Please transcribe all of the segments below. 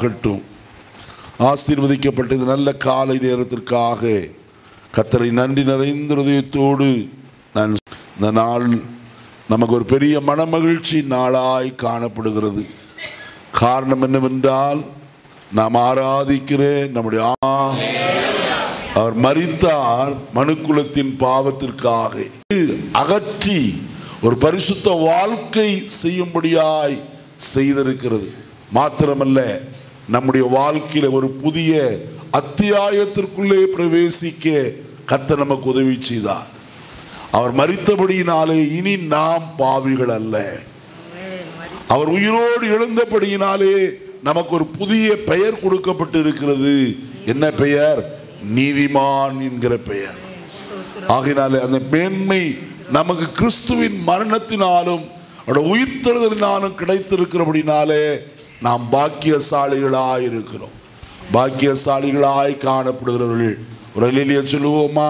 உண்டாகட்டும் ஆசீர்வதிக்கப்பட்ட இந்த நல்ல காலை நேரத்திற்காக கத்தரை நன்றி நிறைந்த இதயத்தோடு நான் இந்த நாள் நமக்கு ஒரு பெரிய மனமகிழ்ச்சி நாளாய் காணப்படுகிறது காரணம் என்னவென்றால் நாம் ஆராதிக்கிற நம்முடைய ஆ அவர் மரித்தார் மனுக்குலத்தின் பாவத்திற்காக அகற்றி ஒரு பரிசுத்த வாழ்க்கை செய்யும்படியாய் செய்திருக்கிறது மாத்திரமல்ல நம்முடைய வாழ்க்கையில ஒரு புதிய அத்தியாயத்திற்குள்ளே பிரவேசிக்க கத்த நமக்கு உதவி செய்தார் அவர் மரித்தபடியினாலே இனி நாம் பாவிகள் அல்ல அவர் உயிரோடு எழுந்தபடியினாலே நமக்கு ஒரு புதிய பெயர் கொடுக்கப்பட்டு இருக்கிறது என்ன பெயர் நீதிமான் என்கிற பெயர் ஆகையினாலே அந்த மேன்மை நமக்கு கிறிஸ்துவின் மரணத்தினாலும் அவருடைய உயிர்த்தெழுதலினாலும் கிடைத்திருக்கிறபடினாலே நாம் பாக்கியசாலிகளாய் இருக்கிறோம் பாக்கியசாலிகளாய் காணப்படுகிறவர்கள் ஒரு அலிலிய சொல்லுவோமா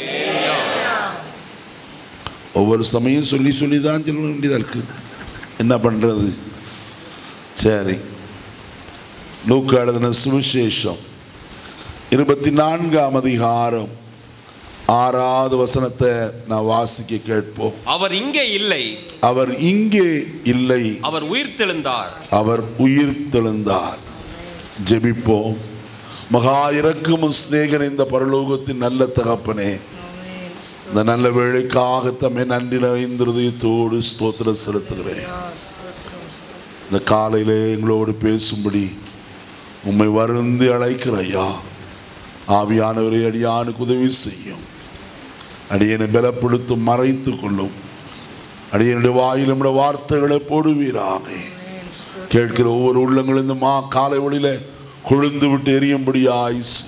ஒவ்வொரு சமயம் சொல்லி சொல்லி தான் சொல்ல வேண்டியதா இருக்கு என்ன பண்றது சரி லூக்கா எழுதின சுவிசேஷம் இருபத்தி நான்காம் அதிகாரம் ஆறாவது வசனத்தை நான் வாசிக்க கேட்போம் அவர் இங்கே இல்லை அவர் இங்கே இல்லை அவர் உயிர்த்தெழுந்தார் அவர் உயிர் தெழுந்தார் ஜெபிப்போம் மகா இறக்கமும் சிநேகன் இந்த பரலோகத்தின் நல்ல தகப்பனே இந்த நல்ல வேலைக்காக தம்மை நன்றி நிறைந்த இதயத்தோடு ஸ்தோத்திரம் செலுத்துகிறேன் இந்த காலையிலே எங்களோடு பேசும்படி உம்மை வருந்தி அழைக்கிற ஐயா ஆவியானவரை அடியானுக்கு உதவி செய்யும் அடியனை பலப்படுத்தும் மறைத்துக் கொள்ளும் அடியனுடைய வாயில் நம்முடைய வார்த்தைகளை போடுவீராக கேட்கிற ஒவ்வொரு உள்ளங்களும் இந்த மா காலை வழியில கொழுந்து விட்டு எரியும்படியாய் செய்.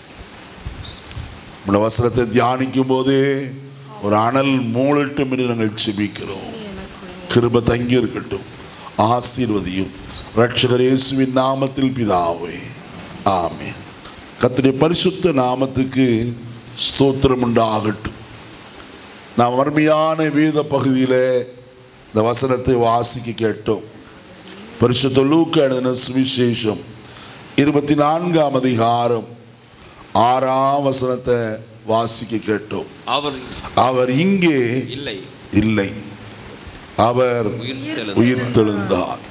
நம்முடைய வசனத்தை தியானிக்கும் போதே ஒரு அனல் மூளட்டும் என்று நாங்கள் செபிக்கிறோம் கிருப தங்கி இருக்கட்டும் ஆசீர்வதியும் ரட்சகர் இயேசுவின் நாமத்தில் பிதாவே ஆமென் கர்த்தருடைய பரிசுத்த நாமத்துக்கு ஸ்தோத்திரம் உண்டாகட்டும் நாம் வறுமையான வேத பகுதியில் இந்த வசனத்தை வாசிக்க கேட்டோம் பரிசுத்த லூக்கா எழுதின சுவிசேஷம் இருபத்தி நான்காம் அதிகாரம் ஆறாம் வசனத்தை வாசிக்க கேட்டோம் அவர் அவர் இங்கே இல்லை இல்லை அவர் உயிர்த்தெழுந்தார் உயிர்த்தெழுந்தார்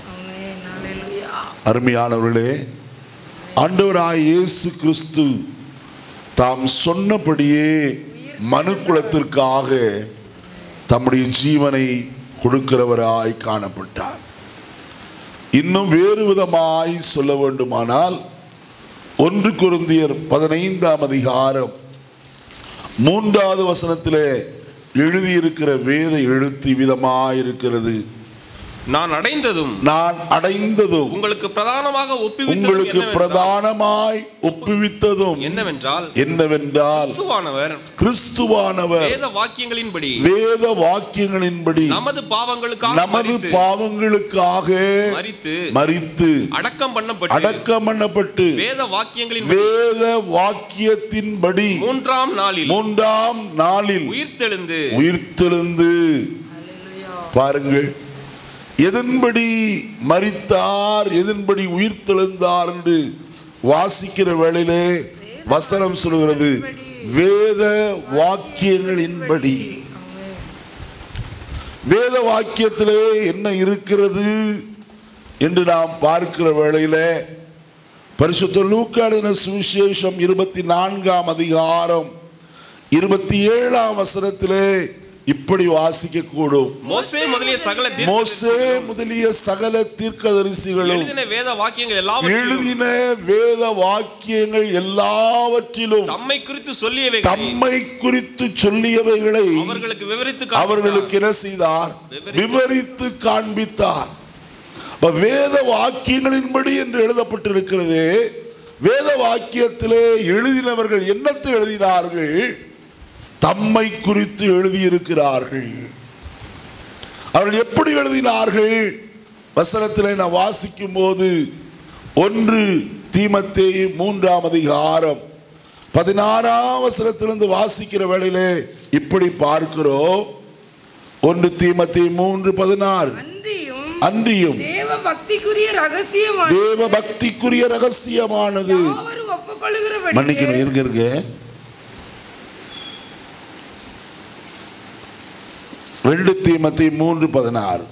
அருமையானவர்களே ஆண்டவராய் இயேசு கிறிஸ்து தாம் சொன்னபடியே மனுக்குலத்திற்காக தம்முடைய ஜீவனை கொடுக்கிறவராய் காணப்பட்டார் இன்னும் வேறு விதமாய் சொல்ல வேண்டுமானால் ஒன்று குருந்தியர் பதினைந்தாம் அதிகாரம் மூன்றாவது வசனத்திலே எழுதியிருக்கிற வேத எழுத்து விதமாயிருக்கிறது நான் அடைந்ததும் நான் அடைந்ததும் உங்களுக்கு பிரதானமாக ஒப்புவித்ததும் உங்களுக்கு என்னவென்றால்- பிரதானமாய் ஒப்புவித்ததும் என்னவென்றால் என்னவென்றால் கிறிஸ்துவானவர் கிறிஸ்துவானவர் வேத வாக்கியங்களின்படி வேத வாக்கியங்களின்படி நமது பாவங்களுக்காக நமது மரித்து, பாவங்களுக்காக மரித்து மரித்து அடக்கம் பண்ணப்பட்டு அடக்கம் பண்ணப்பட்டு வேத வாக்கியங்களின் வேத வாக்கியத்தின்படி மூன்றாம் நாளில் மூன்றாம் நாளில் உயிர்த்தெழுந்து உயிர்த்தெழுந்து பாருங்கள் எதன்படி மரித்தார் எதன்படி உயிர்த்தெழுந்தார் என்று வாசிக்கிற வேளையிலே வசனம் சொல்கிறது வேத வாக்கியங்களின்படி வேத வாக்கியத்திலே என்ன இருக்கிறது என்று நாம் பார்க்கிற வேளையிலே பரிசுத்த லூக்காடின சுவிசேஷம் இருபத்தி நான்காம் அதிகாரம் இருபத்தி ஏழாம் வசனத்திலே இப்படி வாசிக்க கூடும் மோசே முதலிய சகல தீர்க்க மோசே முதலிய சகல தீர்க்கதரிசிகளும் எழுதின வேத வாக்கியங்கள் எல்லாவற்றிலும் எழுதின வேத வாக்கியங்கள் எல்லாவற்றிலும் தம்மை குறித்து சொல்லியவைகளை தம்மை குறித்து சொல்லியவைகளை அவர்களுக்கு விவரித்து அவர்களுக்கு என்ன செய்தார் விவரித்து காண்பித்தார் அப்ப வேத வாக்கியங்களின்படி என்று எழுதப்பட்டிருக்கிறது வேத வாக்கியத்திலே எழுதினவர்கள் என்னத்தை எழுதினார்கள் தம்மை குறித்து எழுதியிருக்கிறார்கள் அவர்கள் எப்படி எழுதினார்கள் வசனத்திலே நான் வாசிக்கும் போது ஒன்று தீமத்தே மூன்றாம் அதிகாரம் பதினாறாம் வசனத்திலிருந்து வாசிக்கிற வேளையிலே இப்படி பார்க்கிறோம் ஒன்று தீமத்தே மூன்று பதினாறு அன்றியும் அன்றியும் தேவ பக்திக்குரிய ரகசியமான தேவ பக்திக்குரிய ரகசியமானது யாவரும் ஒப்புக்கொள்ளுகிறபடி மன்னிக்கணும் இருங்க இருங்க ரெண்டு தீமத்தி மூன்று பதினாறு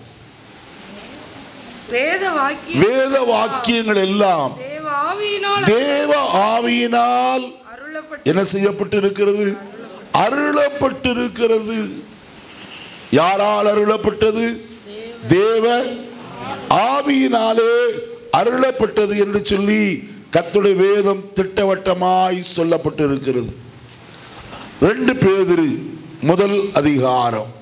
வேத வாக்கியம் வேத வாக்கியங்கள் எல்லாம் தேவ ஆவியினால் தேவ ஆவியினால் அருளப்பட்ட என்ன செய்யப்பட்டிருக்கிறது அருளப்பட்டிருக்கிறது யாரால் அருளப்பட்டது தேவ ஆவியினாலே அருளப்பட்டது என்று சொல்லி கர்த்தருடைய வேதம் திட்டவட்டமாய் சொல்லப்பட்டிருக்கிறது ரெண்டு பேதிரு முதல் அதிகாரம்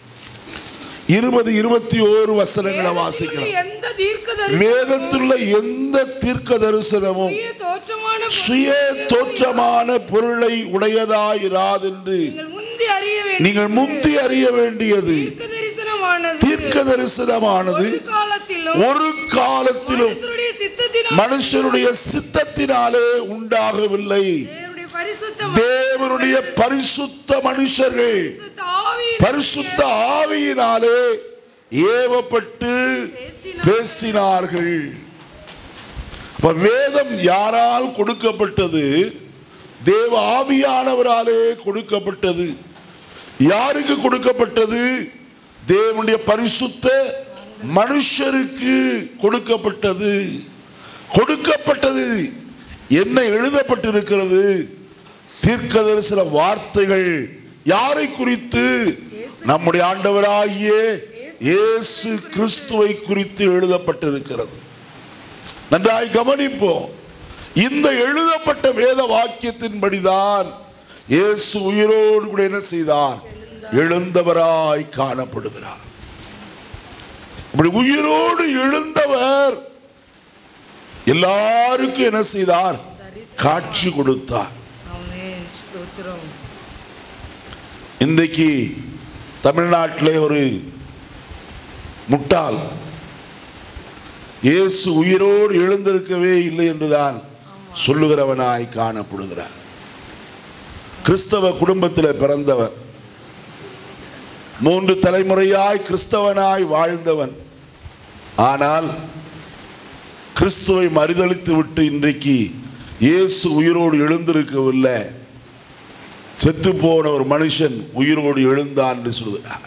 இருபது இருபத்தி ஓரு வசனங்களை வாசிக்கலாம் எந்த தீர்க்க வேதத்துள்ள எந்த தீர்க்க தரிசனமும் சுய தோற்றமான சுய தோற்றமான பொருளை உடையதாயிராதென்று நீங்கள் முந்தி அறிய வேண்டும் நீங்கள் முந்தி அறிய வேண்டியது தீர்க்க தரிசனமானது தீர்க்க தரிசனமானது ஒரு காலத்திலும் ஒரு காலத்திலும் மனுஷருடைய சித்தத்தினால் மனுஷனுடைய சித்தத்தினாலே உண்டாகவில்லை தேவனுடைய பரிசுத்த தேவனுடைய பரிசுத்த மனுஷர்கள் பரிசுத்த ஆவியின் பரிசுத்த ஆவியினாலே ஏவப்பட்டு பேசினார்கள் அப்ப வேதம் யாரால் கொடுக்கப்பட்டது தேவ ஆவியானவராலே கொடுக்கப்பட்டது யாருக்கு கொடுக்கப்பட்டது தேவனுடைய பரிசுத்த மனுஷருக்கு கொடுக்கப்பட்டது கொடுக்கப்பட்டது என்ன எழுதப்பட்டிருக்கிறது தீர்க்கதரிசன வார்த்தைகள் யாரை குறித்து நம்முடைய ஆண்டவராகிய இயேசு கிறிஸ்துவை குறித்து எழுதப்பட்டிருக்கிறது நன்றாய் கவனிப்போம் இந்த எழுதப்பட்ட வேத வாக்கியத்தின்படிதான் இயேசு உயிரோடு கூட என்ன செய்தார் எழுந்தவராய் காணப்படுகிறார் அப்படி உயிரோடு எழுந்தவர் எல்லாருக்கும் என்ன செய்தார் காட்சி கொடுத்தார் ஆமென் ஸ்தோத்திரம் இன்றைக்கு தமிழ்நாட்டிலே ஒரு முட்டாள் இயேசு உயிரோடு எழுந்திருக்கவே இல்லை என்றுதான் சொல்லுகிறவனாய் காணப்படுகிறார் கிறிஸ்தவ குடும்பத்தில் பிறந்தவன் மூன்று தலைமுறையாய் கிறிஸ்தவனாய் வாழ்ந்தவன் ஆனால் கிறிஸ்துவை மறுதளித்து விட்டு இன்றைக்கு இயேசு உயிரோடு எழுந்திருக்கவில்லை செத்து போன ஒரு மனுஷன் உயிரோடு எழுந்தான் என்று சொல்லுகிறார்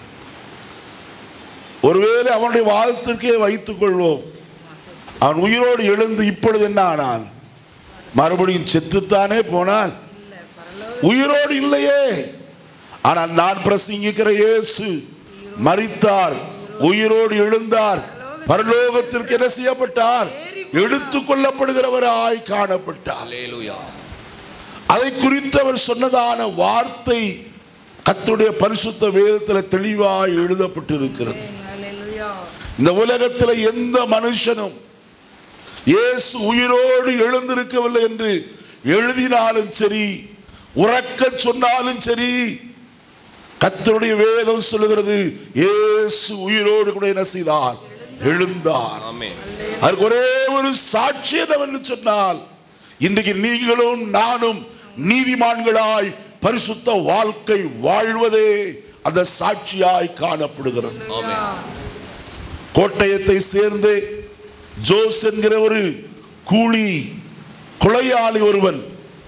ஒருவேளை அவனுடைய வாழ்த்திற்கே வைத்துக் கொள்வோம் அவன் உயிரோடு எழுந்து இப்பொழுது என்ன ஆனான் மறுபடியும் செத்துத்தானே போனான் உயிரோடு இல்லையே ஆனால் நான் பிரசங்கிக்கிற இயேசு மரித்தார் உயிரோடு எழுந்தார் பரலோகத்திற்கு என்ன செய்யப்பட்டார் எடுத்துக் கொள்ளப்படுகிறவராய் காணப்பட்டார் அல்லேலூயா அதை குறித்து அவர் சொன்னதான வார்த்தை கர்த்தருடைய பரிசுத்த வேதத்தில் தெளிவாய் எழுதப்பட்டிருக்கிறது ஹalleluya இந்த உலகத்தில் எந்த மனுஷனும் இயேசு உயிரோடு எழுந்திருக்கவில்லை என்று எழுதினாலும் சரி உறக்க சொன்னாலும் சரி கர்த்தருடைய வேதம் சொல்லுகிறது இயேசு உயிரோடு கூட என்ன செய்தார் எழுந்தார் ஆமென் அதற்கு ஒரே ஒரு சாட்சியம் என்று சொன்னால் இன்றைக்கு நீங்களும் நானும் நீதிமான்களாய் பரிசுத்த வாழ்க்கை வாழ்வதே அந்த சாட்சியாய் காணப்படுகிறது ஆமென் கோட்டயத்தை சேர்ந்து ஜோஸ் என்கிற ஒரு கூலி கொலையாளி ஒருவன்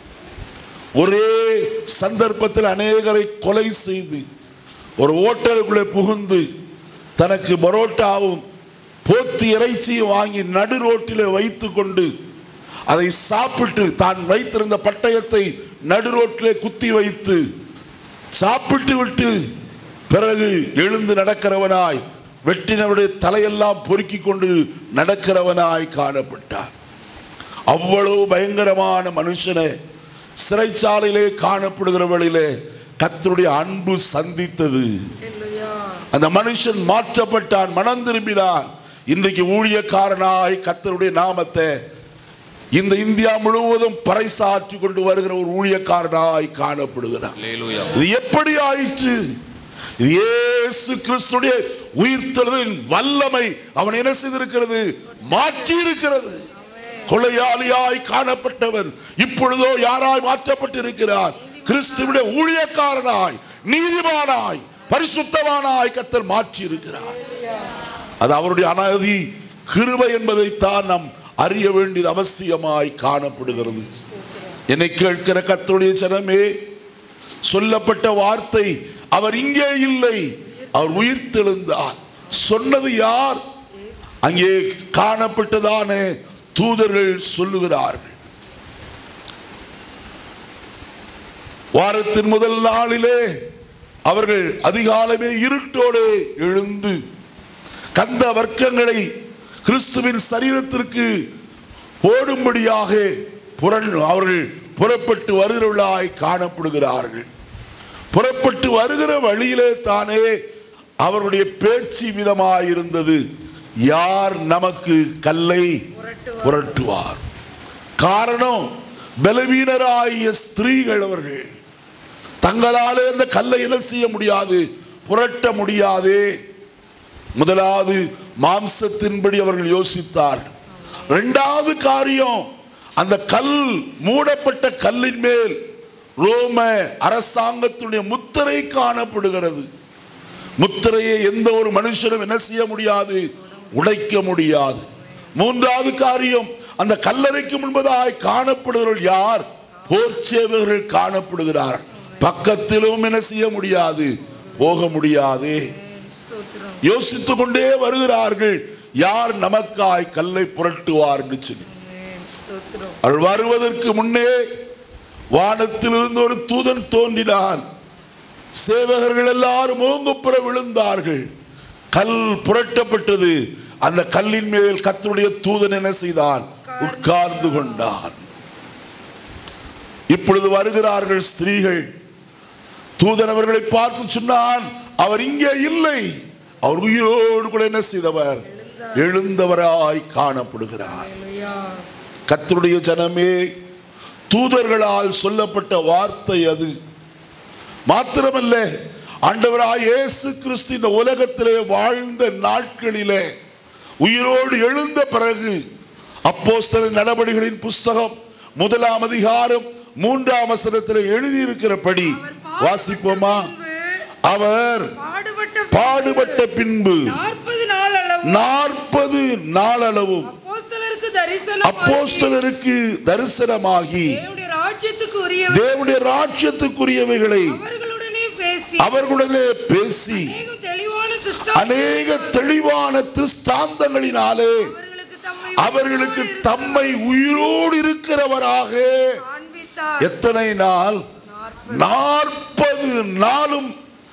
ஒரே சந்தர்ப்பத்தில் அநேகரை கொலை செய்து ஒரு ஓட்டலுக்குள்ளே புகுந்து தனக்கு பரோட்டாவும் போத்து இறைச்சியும் வாங்கி நடு ரோட்டிலே வைத்து கொண்டு அதை சாப்பிட்டு தான் வைத்திருந்த பட்டயத்தை நடு ரோட்டிலே குத்தி வைத்து சாப்பிட்டு விட்டு பிறகு எழுந்து நடக்கிறவனாய் வெட்டினவருடைய தலையெல்லாம் பொறுக்கி கொண்டு நடக்கிறவனாய் காணப்பட்டான் அவ்வளவு பயங்கரமான மனுஷனை சிறைச்சாலையிலே காணப்படுகிறவர்களிலே கர்த்தருடைய அன்பு சந்தித்தது ஹalleluya அந்த மனுஷன் மாற்றப்பட்டான் மனம் திரும்பினான் இன்றைக்கு ஊழியக்காரனாய் கர்த்தருடைய நாமத்தை இந்த இந்தியா முழுவதும் பறைசாற்றி கொண்டு வருகிற ஒரு ஊழியக்காரனாய் காணப்படுகிறான் அல்லேலூயா இது எப்படி ஆயிற்று இது இயேசு கிறிஸ்துடைய உயிர்த்தெழுதலின் வல்லமை அவன் என்ன செய்திருக்கிறது மாற்றி இருக்கிறது கொலையாளியாய் காணப்பட்டவன் இப்பொழுதோ யாராய் மாற்றப்பட்டிருக்கிறார் கிறிஸ்துவுடைய ஊழியக்காரனாய் நீதிமானாய் பரிசுத்தவானாய் கத்தர் மாற்றி இருக்கிறார் அது அவருடைய அனாதி கிருபை என்பதைத்தான் நாம் அறிய வேண்டியது அவசியமாய் காணப்படுகிறது என்னை கேட்கிற கர்த்தருடைய ஜனமே சொல்லப்பட்ட வார்த்தை அவர் இங்கே இல்லை அவர் உயிர்த்தெழுந்தார் சொன்னது யார் அங்கே காணப்பட்டதான தூதர்கள் சொல்லுகிறார்கள் வாரத்தின் முதல் நாளிலே அவர்கள் அதிகாலமே இருட்டோடு எழுந்து கந்த வர்க்கங்களை கிறிஸ்துவின் சரீரத்திற்கு போடும்படியாக புரண் அவர்கள் புறப்பட்டு வருகிறவர்களாய் காணப்படுகிறார்கள் புறப்பட்டு வருகிற வழியிலே தானே அவருடைய பேச்சு விதமாயிருந்தது யார் நமக்கு கல்லை புரட்டுவார் காரணம் பலவீனராகிய ஸ்திரீகள் அவர்கள் தங்களாலே அந்த கல்லை என்ன செய்ய முடியாது புரட்ட முடியாதே முதலாவது மாம்சத்தின்படி அவர்கள் யோசித்தார் இரண்டாவது காரியம் அந்த கல் மூடப்பட்ட கல்லின் மேல் ரோம அரசாங்கத்துடைய முத்திரை காணப்படுகிறது முத்திரையை எந்த ஒரு மனுஷனும் என்ன செய்ய முடியாது உடைக்க முடியாது மூன்றாவது காரியம் அந்த கல்லறைக்கு முன்பதாய் காணப்படுகிறவர்கள் யார் போர்ச்சேவர்கள் காணப்படுகிறார் பக்கத்திலும் என்ன செய்ய முடியாது போக முடியாது ஸ்தோத்திரம் யோசித்துக் கொண்டே வருகிறார்கள் யார் நமக்காய் கல்லை புரட்டுவார் என்று சொல்லி ஆமென். ஸ்தோத்திரம் அவள் வருவதற்கு முன்னே வானத்திலிருந்து ஒரு தூதன் தோன்றினான் சேவகர்கள் எல்லாரும் ஓங்குப்புற விழுந்தார்கள் கல் புரட்டப்பட்டது அந்த கல்லின் மேல் கர்த்தருடைய தூதன் என்ன செய்தான் உட்கார்ந்து கொண்டான் இப்பொழுது வருகிறார்கள் ஸ்திரீகள் தூதன் அவர்களை பார்த்து சொன்னான் அவர் இங்கே இல்லை அவர் உயிரோடு கூட என்ன செய்தவர் எழுந்தவராய் காணப்படுகிறார் ஹalleluya கர்த்தருடைய ஜனமே தூதர்களால் சொல்லப்பட்ட வார்த்தை அது மாத்திரமல்ல ஆண்டவராய் இயேசு கிறிஸ்து இந்த உலகத்திலே வாழ்ந்த நாட்களிலே உயிரோடு எழுந்த பிறகு அப்போஸ்தல நடவடிக்கைகளின் புஸ்தகம் முதலாம் அதிகாரம் மூன்றாம் வசனத்தில் எழுதியிருக்கிறபடி வாசிப்போமா அவர் பாடுபட்ட பாடுபட்ட பின்பு நாற்பது நாள் அளவு நாற்பது நாளளவும் அப்போஸ்தலருக்கு தரிசனம் அப்போஸ்தலருக்கு தரிசனமாகி தேவனுடைய ராஜ்யத்துக்கு உரிய தேவனுடைய ராட்சியத்துக்குரியவைகளை அவர்களுடனே பேசி அவர்களுடனே பேசி அநேகம் தெளிவான திஷ்டம் அநேக தெளிவான திருஷ்டாந்தங்களினாலே அவர்களுக்கு தம்மை அவர்களுக்கு தம்மை உயிரோடு இருக்கிறவராக காண்பித்தார் எத்தனை நாள் நாற்பது நாளும்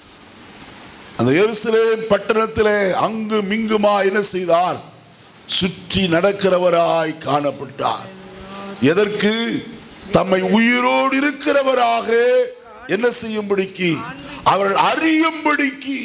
அந்த எருசலேம் பட்டணத்திலே அங்கு மிங்குமா என்ன செய்தார் சுற்றி நடக்கிறவராய் காணப்பட்டார் எதற்கு தம்மை உயிரோடு இருக்கிறவராக என்ன செய்யும்படிக்கு அவர்கள் அறியும்படிக்கு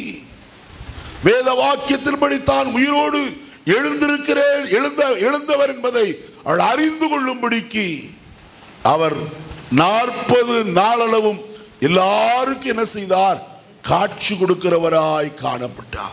வேத வாக்கியத்தின்படி தான் உயிரோடு எழுந்திருக்கிறேன் எழுந்த எழுந்தவர் என்பதை அவள் அறிந்து கொள்ளும்படிக்கு அவர் நாற்பது நாளளவும் எல்லாருக்கும் என்ன செய்தார் காட்சி கொடுக்கிறவராய் காணப்பட்டார்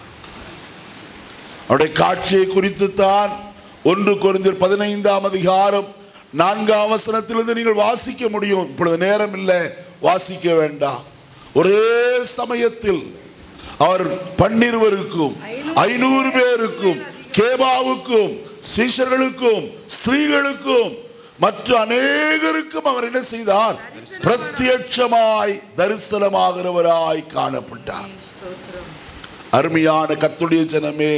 அவருடைய காட்சியை குறித்து தான் ஒன்று குறைந்தர் பதினைந்தாம் அதிகாரம் நான்காம் வசனத்திலிருந்து நீங்கள் வாசிக்க முடியும் இப்பொழுது நேரம் இல்லை வாசிக்க வேண்டாம் ஒரே சமயத்தில் அவர் பன்னிருவருக்கும் ஐநூறு பேருக்கும் கேபாவுக்கும் சீஷர்களுக்கும் ஸ்திரீகளுக்கும் மற்ற அநேகருக்கும் அவர் என்ன செய்தார் பிரத்யட்சமாய் தரிசனமாகிறவராய் காணப்பட்டார் ஸ்தோத்திரம் அருமையான கத்துடைய ஜனமே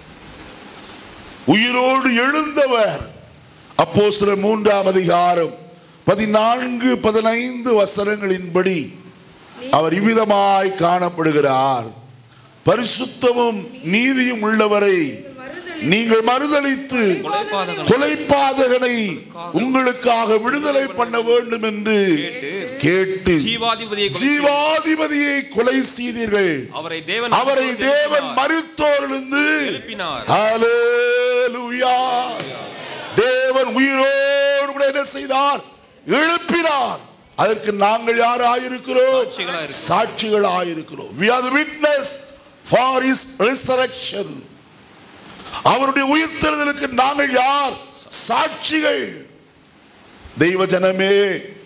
உயிரோடு எழுந்தவர் அப்போஸ்தலர் மூன்றாம் அதிகாரம் பதினான்கு பதினைந்து வசனங்களின்படி அவர் இவ்விதமாய் காணப்படுகிறார் பரிசுத்தமும் நீதியும் உள்ளவரை மறுதலி நீங்கள் மறுதலித்து கொலைபாதகன் கொலைபாதகனை உங்களுக்காக விடுதலை பண்ண வேண்டும் என்று கேட்டு ஜீவாதிபதியை கொலை செய்து ஜீவாதிபதியை கொலை செய்தீர்கள் அவரை தேவன் அவரை மரித்தோரிலிருந்து தேவன் எழுப்பினார். மருத்தோரிலிருந்து எழுப்பினார் ஹalleluya தேவன் உயிரோடு கூட என்ன செய்தார் எழுப்பினார் அதற்கு நாங்கள் யாராயிருக்கிறோம் சாட்சிகளாயிருக்கிறோம். சாட்சிகளாயிருக்கிறோம் we are the witness for his resurrection அவருடைய உயிர்த்தெழுதலுக்கு நாங்கள் யார் சாட்சிகள் தெய்வ ஜனமே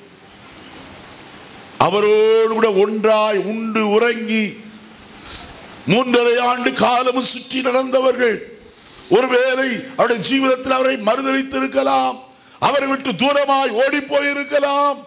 அவரோடு கூட ஒன்றாய் உண்டு உறங்கி மூன்றரை ஆண்டு காலமும் சுற்றி நடந்தவர்கள் ஒருவேளை அவருடைய ஜீவிதத்தில் அவரை மறுதளித்து இருக்கலாம் அவரை விட்டு தூரமாய் ஓடி போயிருக்கலாம்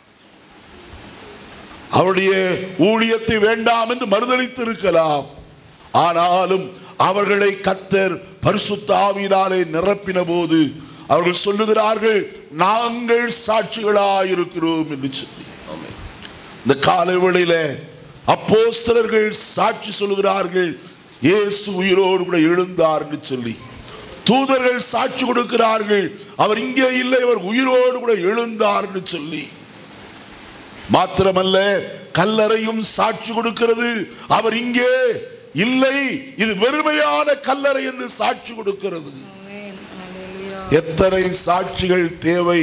அவருடைய ஊழியத்தை வேண்டாம் என்று மறுதளித்து இருக்கலாம் ஆனாலும் அவர்களை கத்தர் பரிசுத்த ஆவியினாலே நிரப்பின போது அவர்கள் சொல்லுகிறார்கள் நாங்கள் சாட்சிகளாயிருக்கிறோம் என்று சொல்லி ஆமென். இந்த காலை வேளையில அப்போஸ்தலர்கள் சாட்சி சொல்லுகிறார்கள் இயேசு உயிரோடு கூட எழுந்தார் என்று சொல்லி தூதர்கள் சாட்சி கொடுக்கிறார்கள் அவர் இங்கே இல்லை அவர் உயிரோடு கூட எழுந்தார் என்று சொல்லி மாத்திரமல்ல கல்லறையும் சாட்சி கொடுக்கிறது அவர் இங்கே இல்லை இது வெறுமையான கல்லறை என்று சாட்சி கொடுக்கிறது ஆமென். ஹalleluya. எத்தனை சாட்சிகள் தேவை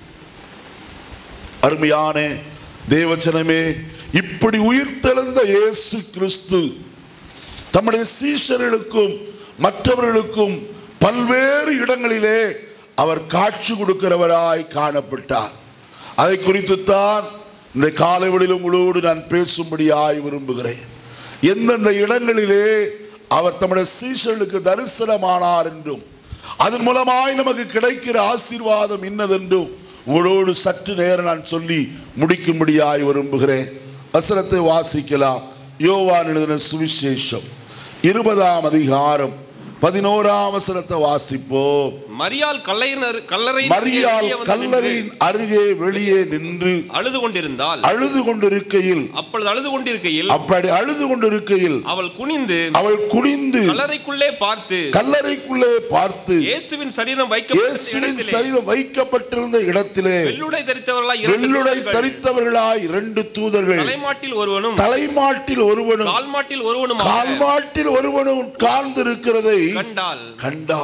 அருமையான தேவச்சனமே இப்படி உயிர்த்தெழுந்த இயேசு கிறிஸ்து தம்முடைய சீஷர்களுக்கும் மற்றவர்களுக்கும் பல்வேறு இடங்களிலே அவர் காட்சி கொடுக்கிறவராய் காணப்பட்டார் அதை குறித்துத்தான் இந்த காலைவெளியில் உங்களோடு நான் பேசும்படியாய் விரும்புகிறேன் எந்தெந்த இடங்களிலே அவர் தம்முடைய சீஷர்களுக்கு தரிசனமானார் என்றும் அதன் மூலமாய் நமக்கு கிடைக்கிற ஆசீர்வாதம் இன்னதென்றும் உங்களோடு சற்று நேரம் நான் சொல்லி முடிக்கும்படியாய் விரும்புகிறேன் வசனத்தை வாசிக்கலாம் யோவான் எழுதின சுவிசேஷம் இருபதாம் அதிகாரம் பதினோராம் வசனத்தை வாசிப்போம் மரியாள் கல்லையினர் கல்லறை மரியாள் கல்லறையின் அருகே வெளியே நின்று அழுது கொண்டிருந்தால் அழுது கொண்டிருக்கையில் அப்பொழுது அழுது கொண்டிருக்கையில் அப்படி அழுது கொண்டிருக்கையில் அவள் குனிந்து அவள் குனிந்து கல்லறைக்குள்ளே பார்த்து கல்லறைக்குள்ளே பார்த்து இயேசுவின் சரீரம் வைக்கப்பட்ட இயேசுவின் இடத்திலே சரீரம் வைக்கப்பட்டிருந்த இடத்திலே வெள்ளுடை தரித்தவர்களாய் இரண்டு வெள்ளுடை தூதர்கள், தரித்தவர்களாய் இரண்டு தூதர்கள் தலைமாட்டில் ஒருவனும் தலைமாட்டில் ஒருவனும் கால்மாட்டில் ஒருவனும் கால்மாட்டில் ஒருவனும் உட்கார்ந்திருக்கிறதை கண்டால் கண்டா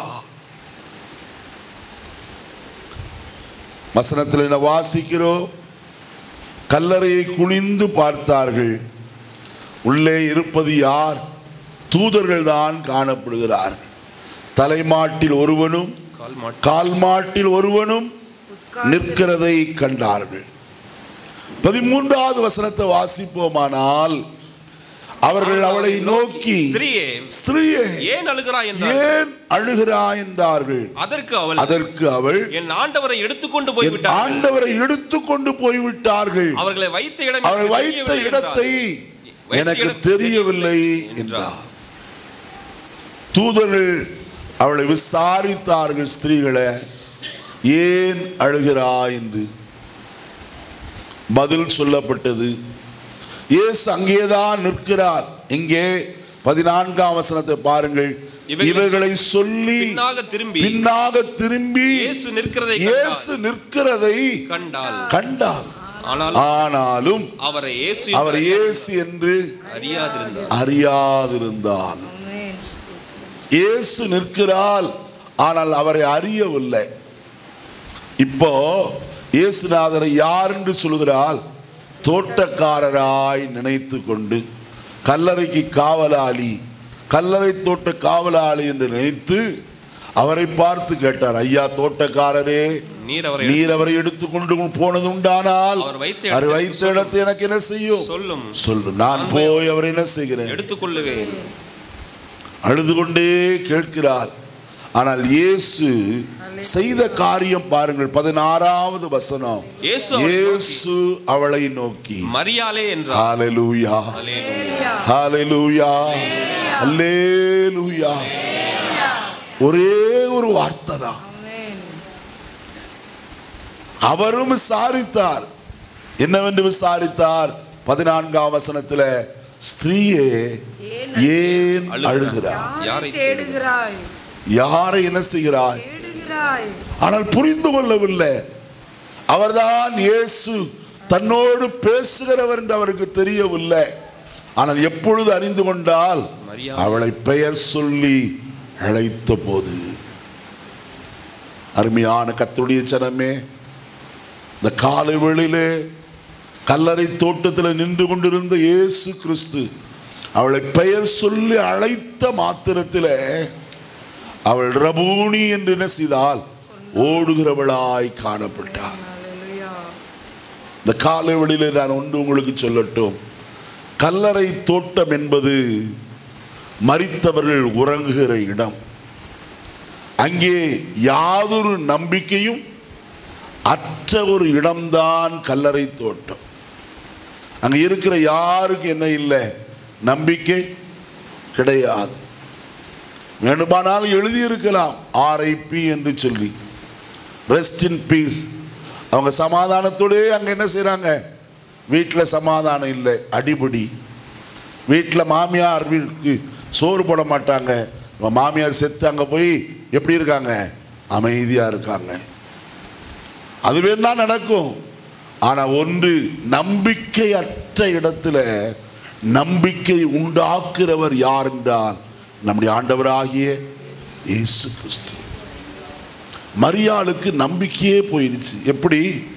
வசனத்தில் என்ன வாசிக்கிறோம் கல்லறையை குனிந்து பார்த்தார்கள் உள்ளே இருப்பது யார் தூதர்கள் தான் காணப்படுகிறார்கள் தலைமாட்டில் ஒருவனும் கால்மாட்டில் கால்மாட்டில் ஒருவனும் நிற்கிறதை கண்டார்கள் பதிமூன்றாவது வசனத்தை வாசிப்போமானால் அவர்கள் அவளை நோக்கி ஸ்திரீயே ஸ்திரீயே ஏன் அழுகிறாய் என்றார் ஏன் அழுகிறாய் என்றார்கள் அதற்கு அவள் அதற்கு அவள் என் ஆண்டவரை எடுத்துக்கொண்டு என் போய்விட்டார் ஆண்டவரை எடுத்துக்கொண்டு போய்விட்டார்கள் அவர்களை வைத்த இடம் அவள் எனக்கு வைத்த தெரியவில்லை இடத்தை வைத்த எனக்கு இடம் தெரியவில்லை தெரியவில்லை என்றார் தூதர்கள் அவளை விசாரித்தார்கள் ஸ்திரீகளை ஏன் அழுகிறாய் என்று பதில் சொல்லப்பட்டது இயேசு அங்கேதான் நிற்கிறார் இங்கே பதினான்காம் வசனத்தை பாருங்கள் இவைகளை இவர்களை சொல்லி பின்னாக திரும்பி பின்னாக திரும்பி இயேசு நிற்கிறதை இயேசு நிற்கிறதை கண்டால் கண்டார் ஆனால் ஆனாலும் அவரை இயேசு அவர் இயேசு என்று அறியாதிருந்தார் அறியாதிருந்தார் ஆமென். இயேசு நிற்கிறாள் ஆனால் அவரை அறியவில்லை இப்போ இயேசுநாதரை யார் என்று சொல்கிறாள் தோட்டக்காரராய் நினைத்து கொண்டு கல்லறைக்கு காவலாளி கல்லறை தோட்ட காவலாளி என்று நினைத்து அவரை பார்த்து கேட்டார் ஐயா தோட்டக்காரரே நீர் அவரை நீர் அவரை எடுத்துக்கொண்டு போனது உண்டானால் அவர் வைத்த அவர் இடத்திற்கு வைத்த இடத்தை எனக்கு என்ன செய்யும் சொல்லும் சொல்லு நான் போய் அவரை என்ன செய்கிறேன் எடுத்துக்கொள்ளுவேன் அழுது கொண்டே கேட்கிறாள் ஆனால் இயேசு செய்த காரியம் பாருங்கள் பதினாறாவது வசனம் இயேசு அவளை இயேசு அவளை நோக்கி மரியாளே என்றார் ஹalleluya அல்லேலூயா. ஹalleluya அல்லேலூயா ஒரே ஒரு வார்த்தை தான் ஆமென். அவரும் விசாரித்தார் என்னவென்று விசாரித்தார் பதினான்காம் வசனத்துல ஸ்திரீயே ஏன் அழுகிறார் யாரை யாரை தேடுகிறாய் யாரை என்ன செய்கிறாய் தேடுகிறாய் ஆனால் புரிந்து கொள்ளவில்லை அவர்தான் இயேசு தன்னோடு பேசுகிறவர் என்று அவருக்கு தெரியவில்லை ஆனால் எப்பொழுது அறிந்து கொண்டால் மரியா. அவளை பெயர் சொல்லி அழைத்த போது அருமையான கத்துடைய ஜனமே இந்த காலை வேளையிலே கல்லறை தோட்டத்தில் நின்று கொண்டிருந்த இயேசு கிறிஸ்து அவளை பெயர் சொல்லி அழைத்த மாத்திரத்திலே அவள் ரபூனி என்று என்ன செய்தால் ஓடுகிறவளாய் காணப்பட்டார் ஹalleluya இந்த காலை வெளியில நான் ஒன்று உங்களுக்கு சொல்லட்டும் கல்லறை தோட்டம் என்பது மரித்தவர்கள் உறங்குகிற இடம் அங்கே யாதொரு நம்பிக்கையும் அற்ற ஒரு இடம்தான் கல்லறை தோட்டம் அங்க இருக்கிற யாருக்கு என்ன இல்லை நம்பிக்கை கிடையாது வேண்டுமானால் எழுதியிருக்கலாம் ஆர்ஐபி என்று சொல்லி ரெஸ்ட் இன் பீஸ் அவங்க சமாதானத்தோடே அங்க என்ன செய்றாங்க வீட்டில் சமாதானம் இல்லை அடிபடி வீட்டில் மாமியார் வீட்டுக்கு சோறு போட மாட்டாங்க இவங்க மாமியார் செத்து அங்கே போய் எப்படி இருக்காங்க அமைதியாக இருக்காங்க அது வேணா நடக்கும் ஆனால் ஒன்று நம்பிக்கையற்ற இடத்துல நம்பிக்கை உண்டாக்குறவர் யார் என்றால் நம்முடைய ஆண்டவராகிய இயேசு கிறிஸ்து மரியாளுக்கு நம்பிக்கையே போயிடுச்சு எப்படி